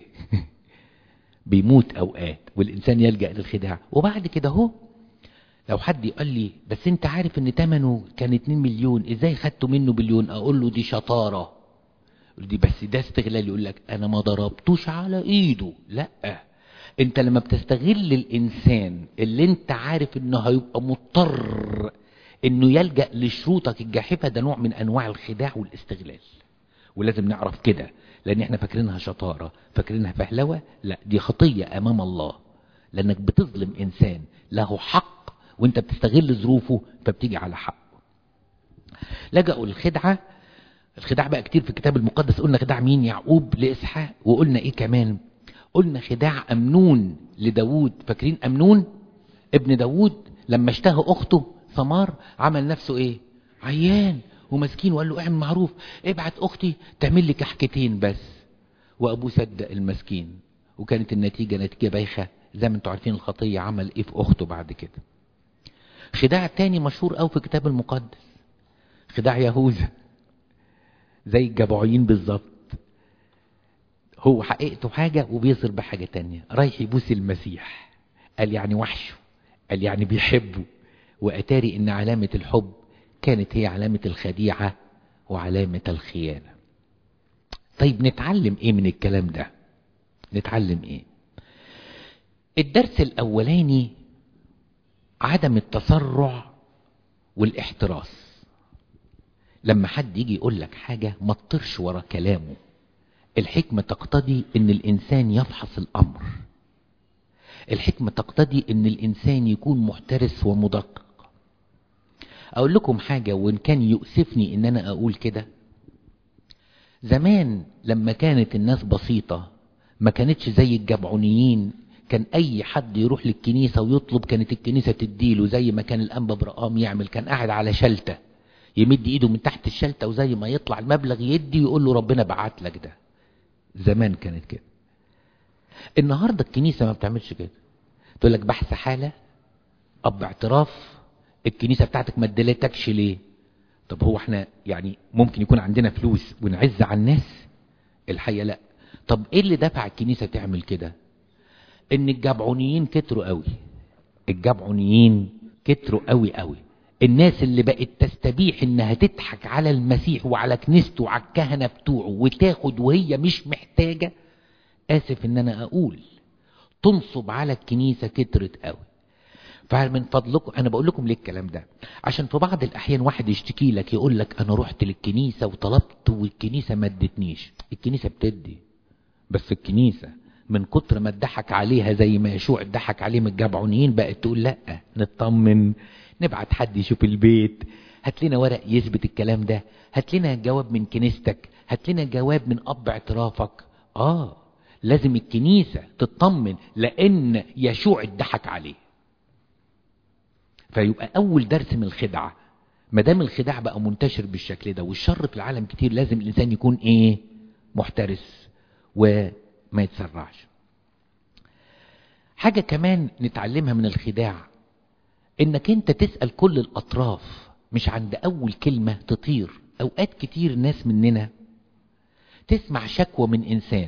بيموت اوقات والانسان يلجأ للخداع وبعد كده هو لو حد يقول لي بس انت عارف ان تمنه كان 2 مليون ازاي خدته منه بليون اقول له دي شطارة دي بس ده استغلال يقول لك انا ما ضربتوش على ايده لا انت لما بتستغل الانسان اللي انت عارف انه هيبقى مضطر انه يلجأ لشروطك الجاحفة ده نوع من انواع الخداع والاستغلال ولازم نعرف كده لان احنا فاكرينها شطارة فاكرينها فهلوة لا دي خطية امام الله لانك بتظلم انسان له حق وانت بتستغل ظروفه فبتيجي على حقه لجأوا للخدعة الخداع بقى كتير في الكتاب المقدس قلنا خداع مين يعقوب لإسحاق وقلنا ايه كمان قلنا خداع أمنون لداود فاكرين أمنون ابن داود لما اشتهى أخته ثمار عمل نفسه ايه عيان ومسكين وقال له اعمل معروف ابعت اختي تعمل لي كحكتين بس وابوه صدق المسكين وكانت النتيجة نتيجة بايخة زي ما انتوا عارفين الخطية عمل ايه في اخته بعد كده خداع تاني مشهور قوي في الكتاب المقدس خداع يهوذا زي الجبعيين بالظبط هو حقيقته حاجة وبيظهر بحاجة تانية رايح يبوس المسيح قال يعني وحشه قال يعني بيحبه وأتاري إن علامة الحب كانت هي علامة الخديعة وعلامة الخيانة طيب نتعلم ايه من الكلام ده نتعلم ايه الدرس الاولاني عدم التسرع والاحتراس لما حد يجي يقول لك حاجة ما تطرش ورا كلامه الحكمة تقتضي ان الانسان يفحص الامر الحكمة تقتضي ان الانسان يكون محترس ومدقق اقول لكم حاجة وان كان يؤسفني ان انا اقول كده زمان لما كانت الناس بسيطة ما كانتش زي الجبعونيين كان اي حد يروح للكنيسة ويطلب كانت الكنيسة تديله زي ما كان الانبا برقام يعمل كان قاعد على شلتة يمد ايده من تحت الشلتة وزي ما يطلع المبلغ يدي ويقول له ربنا بعت لك ده زمان كانت كده النهاردة الكنيسة ما بتعملش كده تقول لك بحث حالة اب اعتراف الكنيسة بتاعتك ما ادلتكش ليه طب هو احنا يعني ممكن يكون عندنا فلوس ونعز على الناس الحقيقة لا طب ايه اللي دفع الكنيسة تعمل كده ان الجبعونيين كتروا قوي الجبعونيين كتروا قوي قوي الناس اللي بقت تستبيح انها تضحك على المسيح وعلى كنيسته وعلى الكهنة بتوعه وتاخد وهي مش محتاجة اسف ان انا اقول تنصب على الكنيسة كترت قوي فمن فضلكم انا بقول لكم ليه الكلام ده عشان في بعض الاحيان واحد يشتكي لك يقول لك انا رحت للكنيسة وطلبت والكنيسة ما ادتنيش الكنيسة بتدي بس الكنيسة من كتر ما اتضحك عليها زي ما يشوع اتضحك عليه من الجبعونيين بقت تقول لا نطمن نبعت حد يشوف البيت هات لنا ورق يثبت الكلام ده هات لنا جواب من كنيستك هات لنا جواب من اب اعترافك اه لازم الكنيسة تطمن لان يشوع اتضحك عليه فيبقى اول درس من الخدعة ما دام الخداع بقى منتشر بالشكل ده والشر في العالم كتير لازم الانسان يكون ايه محترس وما يتسرعش حاجة كمان نتعلمها من الخداع انك انت تسأل كل الاطراف مش عند اول كلمة تطير اوقات كتير ناس مننا تسمع شكوى من انسان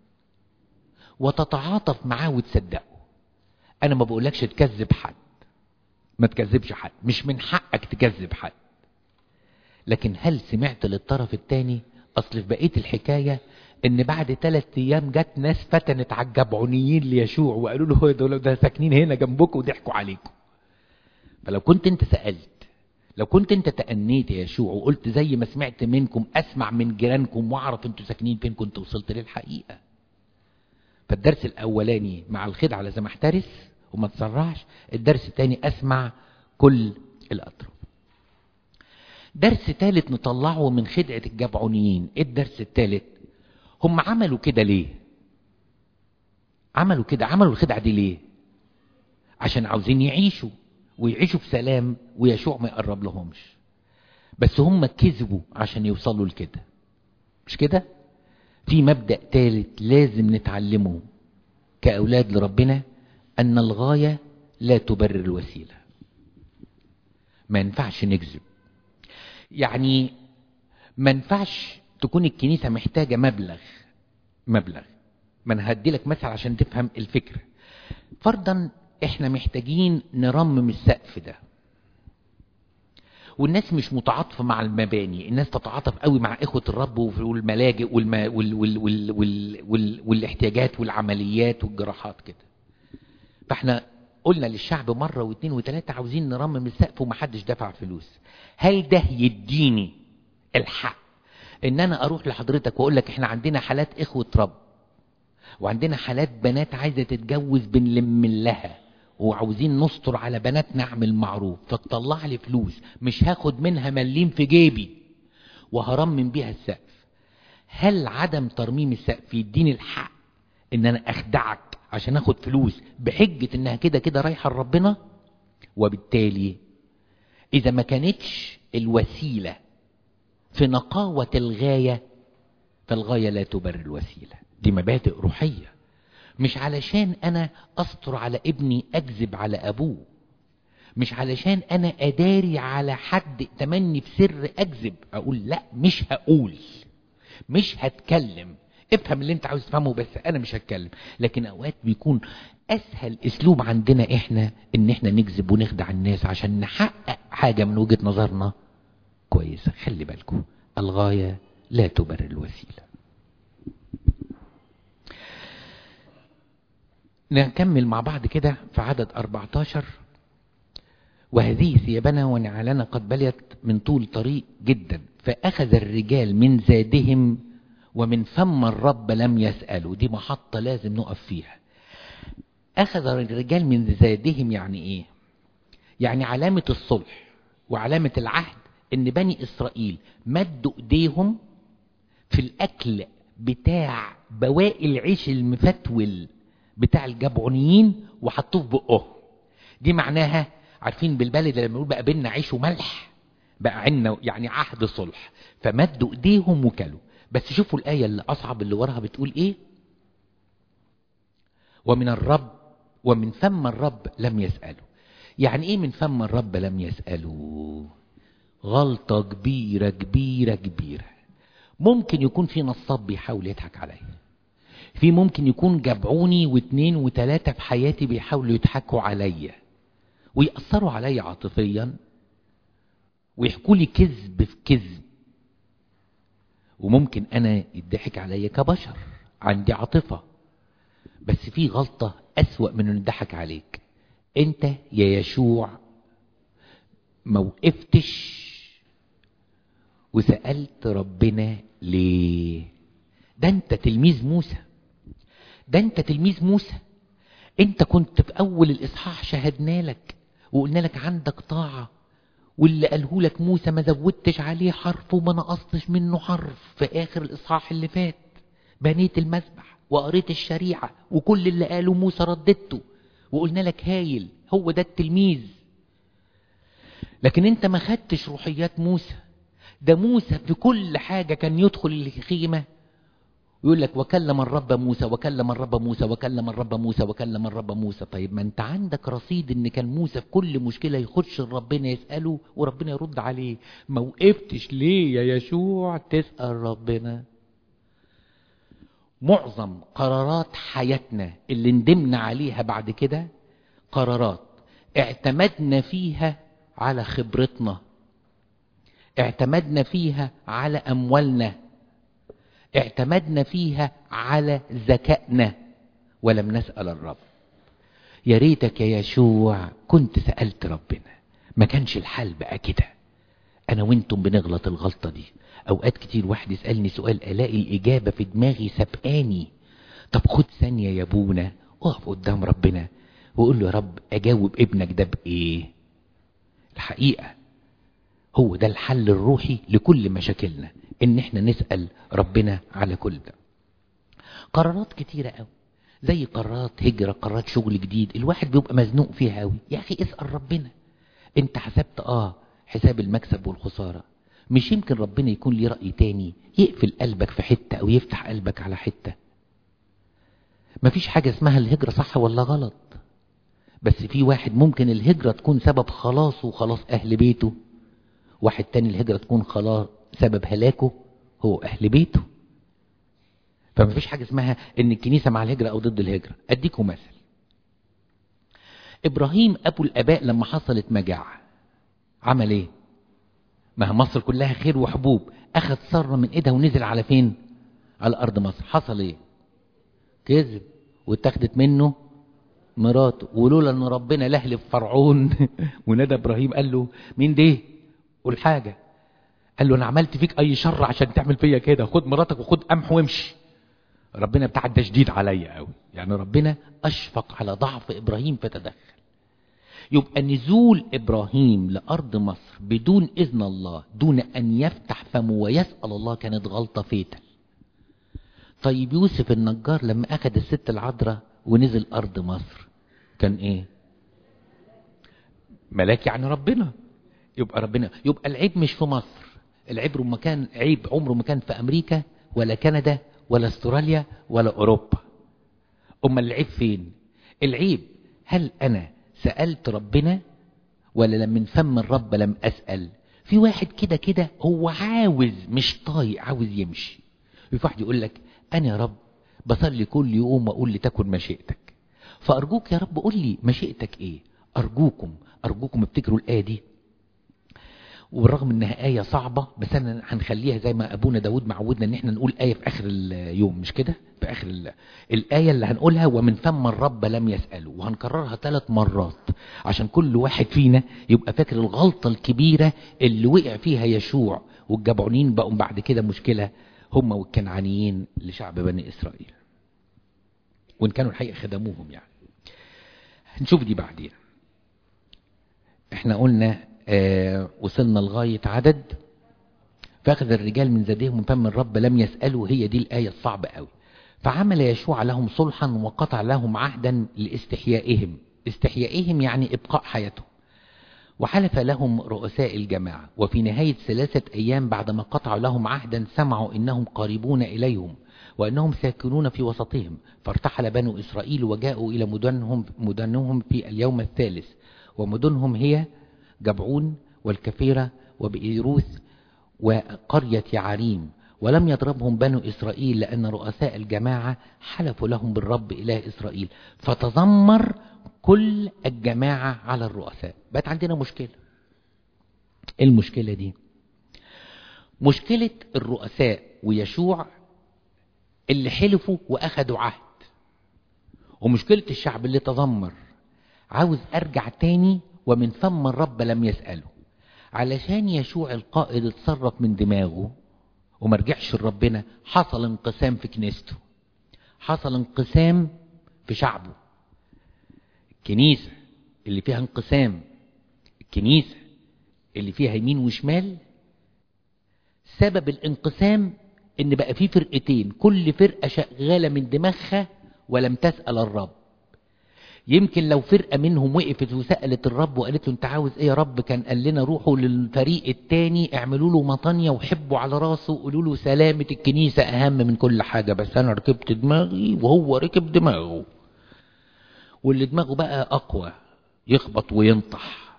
وتتعاطف معاه وتصدقه انا ما بقولكش تكذب حد ما تكذبش حد مش من حقك تكذب حد لكن هل سمعت للطرف التاني اصل في بقية الحكاية ان بعد ثلاث ايام جت ناس فتنت على الجبعونيين ليشوع وقالوا له هو دول ده ساكنين هنا جنبكم وضحكوا عليكم فلو كنت انت سألت لو كنت انت تأنيت يا يشوع وقلت زي ما سمعت منكم اسمع من جيرانكم واعرف انتوا ساكنين فين كنت وصلت للحقيقة فالدرس الاولاني مع الخدعة لازم احترس وما تسرعش الدرس الثاني اسمع كل الاطراف درس ثالث نطلعه من خدعة الجبعونيين ايه الدرس الثالث هم عملوا كده ليه عملوا كده عملوا الخدعة دي ليه عشان عاوزين يعيشوا ويعيشوا في سلام ويشوع ما يقرب لهمش بس هم كذبوا عشان يوصلوا لكده مش كده في مبدأ ثالث لازم نتعلمه كأولاد لربنا أن الغاية لا تبرر الوسيلة ما ينفعش نكذب يعني ما ينفعش تكون الكنيسة محتاجة مبلغ مبلغ ما انا هدي لك مثل عشان تفهم الفكرة فرضا احنا محتاجين نرمم السقف ده والناس مش متعاطفة مع المباني الناس تتعاطف قوي مع إخوة الرب والملاجئ والما وال وال وال وال وال والاحتياجات والعمليات والجراحات كده فاحنا قلنا للشعب مرة واثنين وثلاثة عاوزين نرمم السقف ومحدش دفع فلوس هل ده يديني الحق ان انا اروح لحضرتك واقول لك احنا عندنا حالات اخوة رب وعندنا حالات بنات عايزة تتجوز بنلم لها وعاوزين نستر على بنات نعمل معروف فتطلع لي فلوس مش هاخد منها مليم في جيبي وهرمم بيها السقف هل عدم ترميم السقف يديني الحق ان انا اخدعك عشان اخد فلوس بحجة انها كده كده رايحة لربنا وبالتالي اذا ما كانتش الوسيلة في نقاوة الغاية فالغاية لا تبرر الوسيلة دي مبادئ روحية مش علشان انا استر على ابني اكذب على ابوه مش علشان انا اداري على حد تمني في سر اكذب اقول لا مش هقول مش هتكلم افهم اللي انت عاوز تفهمه بس انا مش هتكلم لكن اوقات بيكون اسهل اسلوب عندنا احنا ان احنا نكذب ونخدع الناس عشان نحقق حاجة من وجهة نظرنا كويسة خلي بالكم الغاية لا تبرر الوسيلة نكمل مع بعض كده في عدد 14 وهذه ثيابنا ونعالنا قد بليت من طول طريق جدا فأخذ الرجال من زادهم ومن فم الرب لم يسألوا دي محطة لازم نقف فيها أخذ الرجال من زادهم يعني إيه يعني علامة الصلح وعلامة العهد إن بني إسرائيل مدوا إيديهم في الأكل بتاع بواقي العيش المفتول بتاع الجبعونيين وحطوه في بقهم دي معناها عارفين بالبلد لما نقول بقى بينا عيش وملح بقى عنا يعني عهد صلح فمدوا ايديهم وكلوا بس شوفوا الآية اللي أصعب اللي وراها بتقول إيه ومن الرب ومن فم الرب لم يسألوا يعني إيه من فم الرب لم يسألوا غلطة كبيرة كبيرة كبيرة ممكن يكون في نصاب بيحاول يضحك عليا في ممكن يكون جبعوني واثنين وثلاثة في حياتي بيحاولوا يضحكوا عليا ويأثروا عليا عاطفيا ويحكوا لي كذب في كذب وممكن انا يضحك عليا كبشر عندي عاطفة بس في غلطة اسوأ من انه يضحك عليك انت يا يشوع ما وقفتش وسألت ربنا ليه ده انت تلميذ موسى ده انت تلميذ موسى انت كنت في اول الاصحاح شهدنا لك وقلنا لك عندك طاعة واللي قاله لك موسى ما زودتش عليه حرف وما نقصتش منه حرف في اخر الاصحاح اللي فات بنيت المسبح وقريت الشريعة وكل اللي قاله موسى رددته وقلنا لك هايل هو ده التلميذ لكن انت ما خدتش روحيات موسى ده موسى في كل حاجة كان يدخل الخيمة يقول لك وكلم الرب موسى وكلم الرب موسى وكلم الرب موسى وكلم الرب موسى طيب ما انت عندك رصيد ان كان موسى في كل مشكلة يخش ربنا يسأله وربنا يرد عليه ما وقفتش ليه يا يشوع تسأل ربنا معظم قرارات حياتنا اللي ندمنا عليها بعد كده قرارات اعتمدنا فيها على خبرتنا اعتمدنا فيها على اموالنا اعتمدنا فيها على ذكائنا ولم نسأل الرب يا ريتك يا يشوع كنت سألت ربنا ما كانش الحال بقى كده انا وانتم بنغلط الغلطة دي اوقات كتير واحد يسألني سؤال الاقي الاجابة في دماغي سبقاني طب خد ثانية يا ابونا اقف قدام ربنا وقول له يا رب اجاوب ابنك ده بايه الحقيقة هو ده الحل الروحي لكل مشاكلنا ان احنا نسأل ربنا على كل ده قرارات كتيرة قوي زي قرارات هجرة قرارات شغل جديد الواحد بيبقى مزنوق فيها قوي يا اخي اسأل ربنا انت حسبت اه حساب المكسب والخسارة مش يمكن ربنا يكون ليه رأي تاني يقفل قلبك في حتة او يفتح قلبك على حتة مفيش حاجة اسمها الهجرة صح ولا غلط بس في واحد ممكن الهجرة تكون سبب خلاصه وخلاص اهل بيته واحد تاني الهجرة تكون خلاص سبب هلاكه هو أهل بيته فما فيش حاجة اسمها ان الكنيسة مع الهجرة او ضد الهجرة اديكم مثل ابراهيم ابو الاباء لما حصلت مجاعة عمل ايه ما مصر كلها خير وحبوب اخذ سرة من ايدها ونزل على فين على ارض مصر حصل ايه كذب واتخذت منه مراته ولولا ان ربنا لهلب فرعون ونادى ابراهيم قال له مين ده قول حاجة قال له انا عملت فيك اي شر عشان تعمل فيا كده خد مراتك وخد قمح وامشي ربنا بتاع ده شديد عليا قوي يعني ربنا اشفق على ضعف ابراهيم فتدخل يبقى نزول ابراهيم لارض مصر بدون اذن الله دون ان يفتح فمه ويسال الله كانت غلطه فيتل طيب يوسف النجار لما اخذ الست العذراء ونزل ارض مصر كان ايه ملاك يعني ربنا يبقى ربنا يبقى العيب مش في مصر العيب ما كان عيب عمره ما كان في امريكا ولا كندا ولا استراليا ولا اوروبا اما العيب فين العيب هل انا سالت ربنا ولا من فم الرب لم اسال في واحد كده كده هو عاوز مش طايق عاوز يمشي في واحد يقول لك انا يا رب بصلي كل يوم واقول لتكن مشيئتك فارجوك يا رب قول لي مشيئتك ايه ارجوكم ارجوكم افتكروا الايه دي وبالرغم انها آية صعبة بس انا هنخليها زي ما ابونا داود معودنا ان احنا نقول آية في اخر اليوم مش كده في اخر ال... الآية اللي هنقولها ومن فم الرب لم يسألوا وهنكررها ثلاث مرات عشان كل واحد فينا يبقى فاكر الغلطة الكبيرة اللي وقع فيها يشوع والجبعونين بقوا بعد كده مشكلة هم والكنعانيين لشعب بني اسرائيل وان كانوا الحقيقة خدموهم يعني هنشوف دي بعدين احنا قلنا آه وصلنا لغاية عدد فأخذ الرجال من زادهم من فم الرب لم يسألوا هي دي الآية الصعبة قوي فعمل يشوع لهم صلحا وقطع لهم عهدا لاستحيائهم استحيائهم يعني إبقاء حياتهم وحلف لهم رؤساء الجماعة وفي نهاية ثلاثة أيام بعدما قطعوا لهم عهدا سمعوا إنهم قريبون إليهم وأنهم ساكنون في وسطهم فارتحل بنو إسرائيل وجاءوا إلى مدنهم, مدنهم في اليوم الثالث ومدنهم هي جبعون والكفيرة وبئيروث وقرية عريم ولم يضربهم بنو إسرائيل لأن رؤساء الجماعة حلفوا لهم بالرب إله إسرائيل فتذمر كل الجماعة على الرؤساء بقت عندنا مشكلة المشكلة دي مشكلة الرؤساء ويشوع اللي حلفوا وأخدوا عهد ومشكلة الشعب اللي تذمر عاوز أرجع تاني ومن ثم الرب لم يسأله علشان يشوع القائد اتصرف من دماغه وما رجعش لربنا حصل انقسام في كنيسته حصل انقسام في شعبه الكنيسة اللي فيها انقسام الكنيسة اللي فيها يمين وشمال سبب الانقسام ان بقى في فرقتين كل فرقة شغالة من دماغها ولم تسأل الرب يمكن لو فرقة منهم وقفت وسألت الرب وقالت له انت عاوز ايه يا رب كان قال لنا روحوا للفريق التاني اعملوا له مطانية وحبوا على راسه وقولوا له سلامة الكنيسة اهم من كل حاجة بس انا ركبت دماغي وهو ركب دماغه واللي دماغه بقى اقوى يخبط وينطح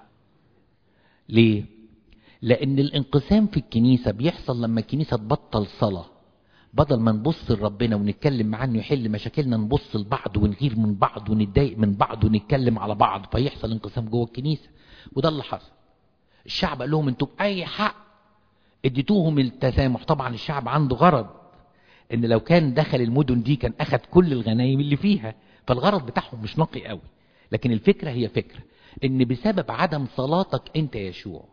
ليه لان الانقسام في الكنيسة بيحصل لما الكنيسة تبطل صلاة بدل ما نبص لربنا ونتكلم معاه انه يحل مشاكلنا نبص لبعض ونغير من بعض ونتضايق من بعض ونتكلم على بعض فيحصل انقسام جوه الكنيسه وده اللي حصل الشعب قال لهم انتوا باي حق اديتوهم التسامح طبعا الشعب عنده غرض ان لو كان دخل المدن دي كان اخذ كل الغنايم اللي فيها فالغرض بتاعهم مش نقي قوي لكن الفكره هي فكره ان بسبب عدم صلاتك انت يشوع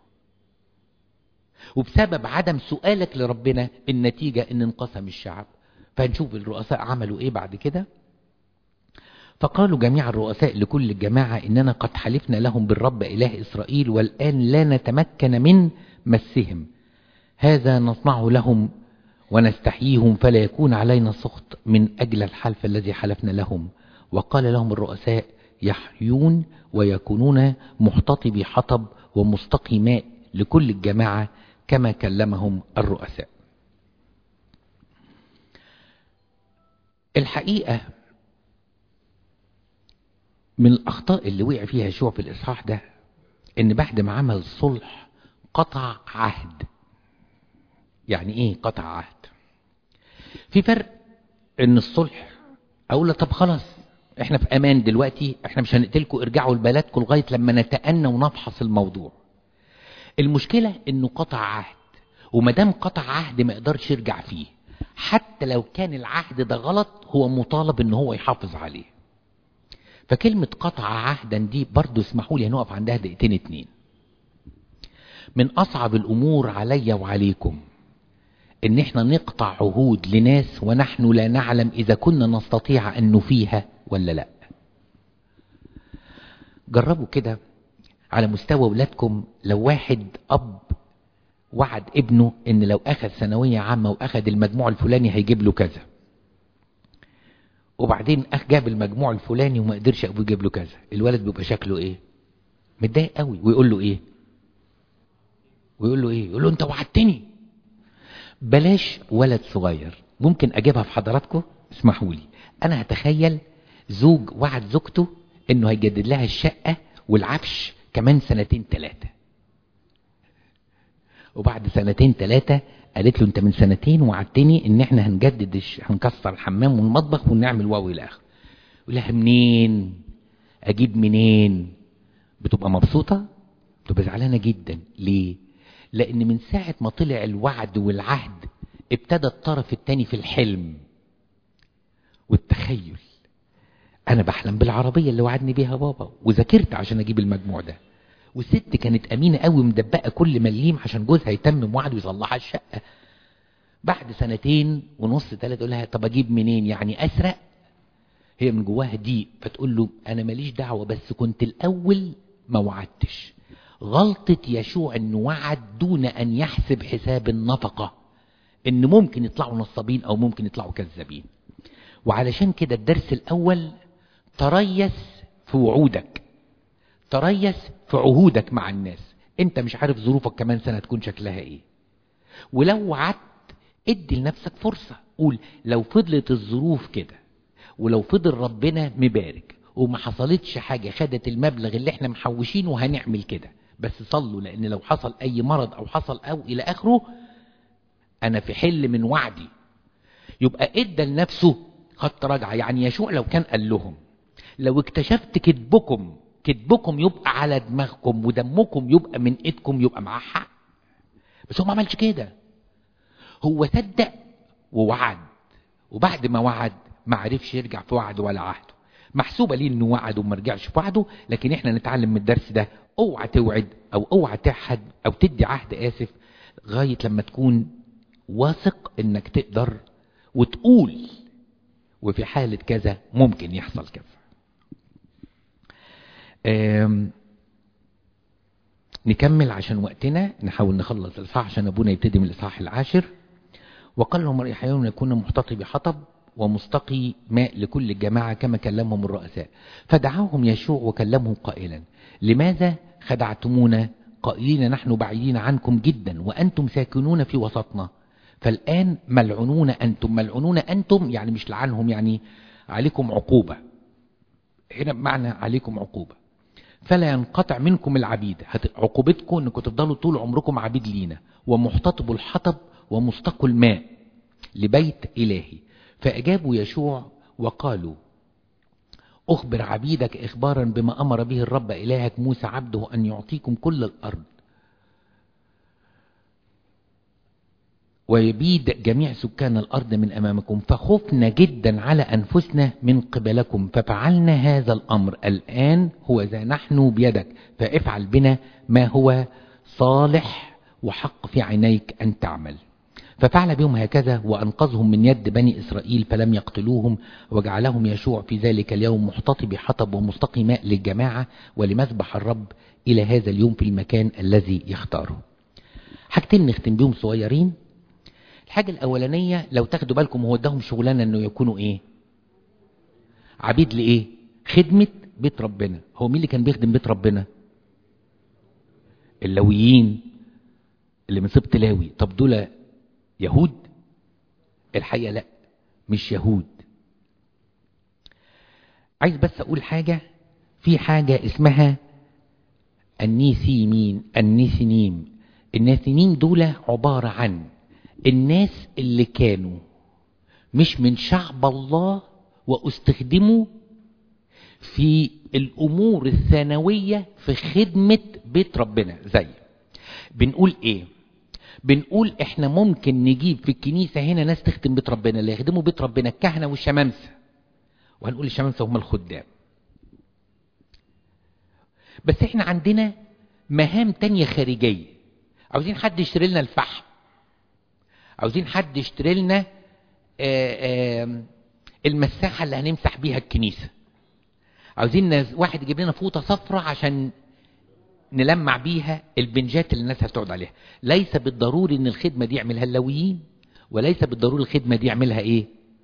وبسبب عدم سؤالك لربنا النتيجة ان انقسم الشعب فهنشوف الرؤساء عملوا ايه بعد كده فقالوا جميع الرؤساء لكل الجماعة اننا قد حلفنا لهم بالرب اله اسرائيل والان لا نتمكن من مسهم هذا نصنعه لهم ونستحييهم فلا يكون علينا سخط من اجل الحلف الذي حلفنا لهم وقال لهم الرؤساء يحيون ويكونون محتطبي حطب ومستقي ماء لكل الجماعة كما كلمهم الرؤساء الحقيقة من الأخطاء اللي وقع فيها يشوع في الإصحاح ده إن بعد ما عمل صلح قطع عهد يعني إيه قطع عهد في فرق إن الصلح أقول له طب خلاص إحنا في أمان دلوقتي إحنا مش هنقتلكم ارجعوا لبلدكم لغاية لما نتأنى ونفحص الموضوع المشكلة انه قطع عهد وما دام قطع عهد ما يقدرش يرجع فيه حتى لو كان العهد ده غلط هو مطالب ان هو يحافظ عليه فكلمة قطع عهدا دي برضو اسمحوا لي هنقف عندها دقيقتين اتنين من اصعب الامور عليا وعليكم ان احنا نقطع عهود لناس ونحن لا نعلم اذا كنا نستطيع ان نفيها ولا لا جربوا كده على مستوى ولادكم لو واحد اب وعد ابنه ان لو اخذ ثانويه عامه واخذ المجموع الفلاني هيجيب له كذا وبعدين اخ جاب المجموع الفلاني وما قدرش ابوه يجيب له كذا الولد بيبقى شكله ايه متضايق قوي ويقول له ايه ويقول له ايه يقول له انت وعدتني بلاش ولد صغير ممكن اجيبها في حضراتكم اسمحوا لي انا هتخيل زوج وعد زوجته انه هيجدد لها الشقه والعفش كمان سنتين ثلاثة وبعد سنتين ثلاثة قالت له انت من سنتين وعدتني ان احنا هنجدد الش... هنكسر الحمام والمطبخ ونعمل واو الى اخره يقول لها منين اجيب منين بتبقى مبسوطة بتبقى زعلانة جدا ليه لان من ساعة ما طلع الوعد والعهد ابتدى الطرف التاني في الحلم والتخيل انا بحلم بالعربية اللي وعدني بيها بابا وذاكرت عشان اجيب المجموع ده والست كانت امينة قوي مدبقة كل مليم عشان جوزها يتمم وعد ويصلحها الشقة بعد سنتين ونص ثلاثة تقول لها طب اجيب منين يعني اسرق هي من جواها ضيق فتقول له انا ماليش دعوة بس كنت الاول ما وعدتش غلطة يشوع انه وعد دون ان يحسب حساب النفقة ان ممكن يطلعوا نصابين او ممكن يطلعوا كذابين وعلشان كده الدرس الاول تريث في وعودك تريث في عهودك مع الناس انت مش عارف ظروفك كمان سنة تكون شكلها ايه ولو وعدت ادي لنفسك فرصة قول لو فضلت الظروف كده ولو فضل ربنا مبارك وما حصلتش حاجة خدت المبلغ اللي احنا محوشينه هنعمل كده بس صلوا لان لو حصل اي مرض او حصل او الى اخره انا في حل من وعدي يبقى ادى لنفسه خط رجعة يعني يشوع لو كان قال لهم لو اكتشفت كذبكم كذبكم يبقى على دماغكم ودمكم يبقى من ايدكم يبقى معاه حق بس هو ما عملش كده هو صدق ووعد وبعد ما وعد ما عرفش يرجع في وعده ولا عهده محسوبه ليه انه وعد وما رجعش في وعده لكن احنا نتعلم من الدرس ده اوعى توعد او اوعى تحد او تدي عهد اسف لغايه لما تكون واثق انك تقدر وتقول وفي حالة كذا ممكن يحصل كذا نكمل عشان وقتنا نحاول نخلص الإصحاح عشان أبونا يبتدي من الإصحاح العاشر وقال لهم ريحيون يكون محتطي بحطب ومستقي ماء لكل الجماعة كما كلمهم الرؤساء فدعاهم يشوع وكلمهم قائلا لماذا خدعتمونا قائلين نحن بعيدين عنكم جدا وأنتم ساكنون في وسطنا فالآن ملعونون أنتم ملعونون أنتم يعني مش لعنهم يعني عليكم عقوبة هنا بمعنى عليكم عقوبة فلا ينقطع منكم العبيد عقوبتكم انكم تفضلوا طول عمركم عبيد لينا ومحتطب الحطب ومستقوا الماء لبيت إلهي فأجابوا يشوع وقالوا أخبر عبيدك إخبارا بما أمر به الرب إلهك موسى عبده أن يعطيكم كل الأرض ويبيد جميع سكان الأرض من أمامكم فخفنا جدا على أنفسنا من قبلكم ففعلنا هذا الأمر الآن هو ذا نحن بيدك فافعل بنا ما هو صالح وحق في عينيك أن تعمل ففعل بهم هكذا وأنقذهم من يد بني إسرائيل فلم يقتلوهم وجعلهم يشوع في ذلك اليوم محتطب حطب ومستقي ماء للجماعة ولمذبح الرب إلى هذا اليوم في المكان الذي يختاره حاجتين نختم بيهم صغيرين الحاجة الأولانية لو تاخدوا بالكم هو اداهم شغلانة انه يكونوا ايه عبيد لايه خدمة بيت ربنا هو مين اللي كان بيخدم بيت ربنا اللويين اللي من سبط لاوي طب دول يهود الحقيقة لا مش يهود عايز بس اقول حاجة في حاجة اسمها النيسيمين النيسينيم الناثنين دول عبارة عن الناس اللي كانوا مش من شعب الله واستخدموا في الامور الثانوية في خدمة بيت ربنا زي بنقول ايه بنقول احنا ممكن نجيب في الكنيسة هنا ناس تخدم بيت ربنا اللي يخدموا بيت ربنا الكهنة والشمامسة وهنقول الشمامسة هم الخدام بس احنا عندنا مهام تانية خارجية عاوزين حد يشتري لنا الفحم عاوزين حد يشتري لنا المساحة اللي هنمسح بيها الكنيسة عاوزين واحد يجيب لنا فوطة صفرة عشان نلمع بيها البنجات اللي الناس هتقعد عليها ليس بالضروري ان الخدمة دي يعملها اللويين وليس بالضروري الخدمة دي يعملها ايه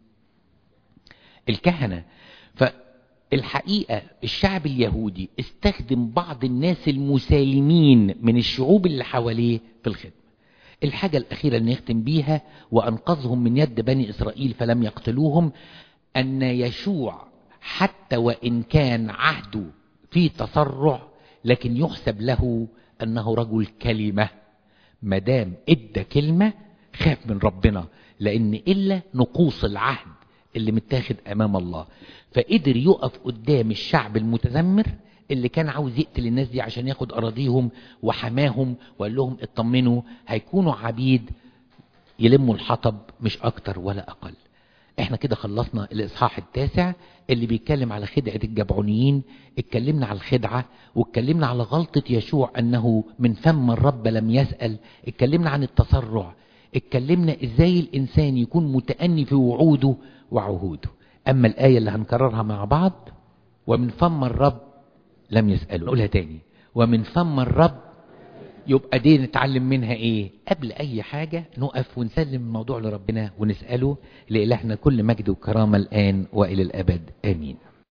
الكهنة فالحقيقة الشعب اليهودي استخدم بعض الناس المسالمين من الشعوب اللي حواليه في الخدمة الحاجة الأخيرة اللي نختم بيها وأنقذهم من يد بني إسرائيل فلم يقتلوهم أن يشوع حتى وإن كان عهده في تسرع لكن يحسب له أنه رجل كلمة مدام ادى كلمة خاف من ربنا لأن إلا نقوص العهد اللي متاخد أمام الله فقدر يقف قدام الشعب المتذمر اللي كان عاوز يقتل الناس دي عشان ياخد أراضيهم وحماهم وقال لهم اطمنوا هيكونوا عبيد يلموا الحطب مش أكتر ولا أقل احنا كده خلصنا الإصحاح التاسع اللي بيتكلم على خدعة الجبعونيين اتكلمنا على الخدعة واتكلمنا على غلطة يشوع أنه من فم الرب لم يسأل اتكلمنا عن التسرع اتكلمنا ازاي الإنسان يكون متأني في وعوده وعهوده أما الآية اللي هنكررها مع بعض ومن فم الرب لم يسألوا نقولها تاني ومن فم الرب يبقى دي نتعلم منها ايه قبل اي حاجة نقف ونسلم الموضوع لربنا ونسأله لإلهنا كل مجد وكرامة الآن وإلى الأبد آمين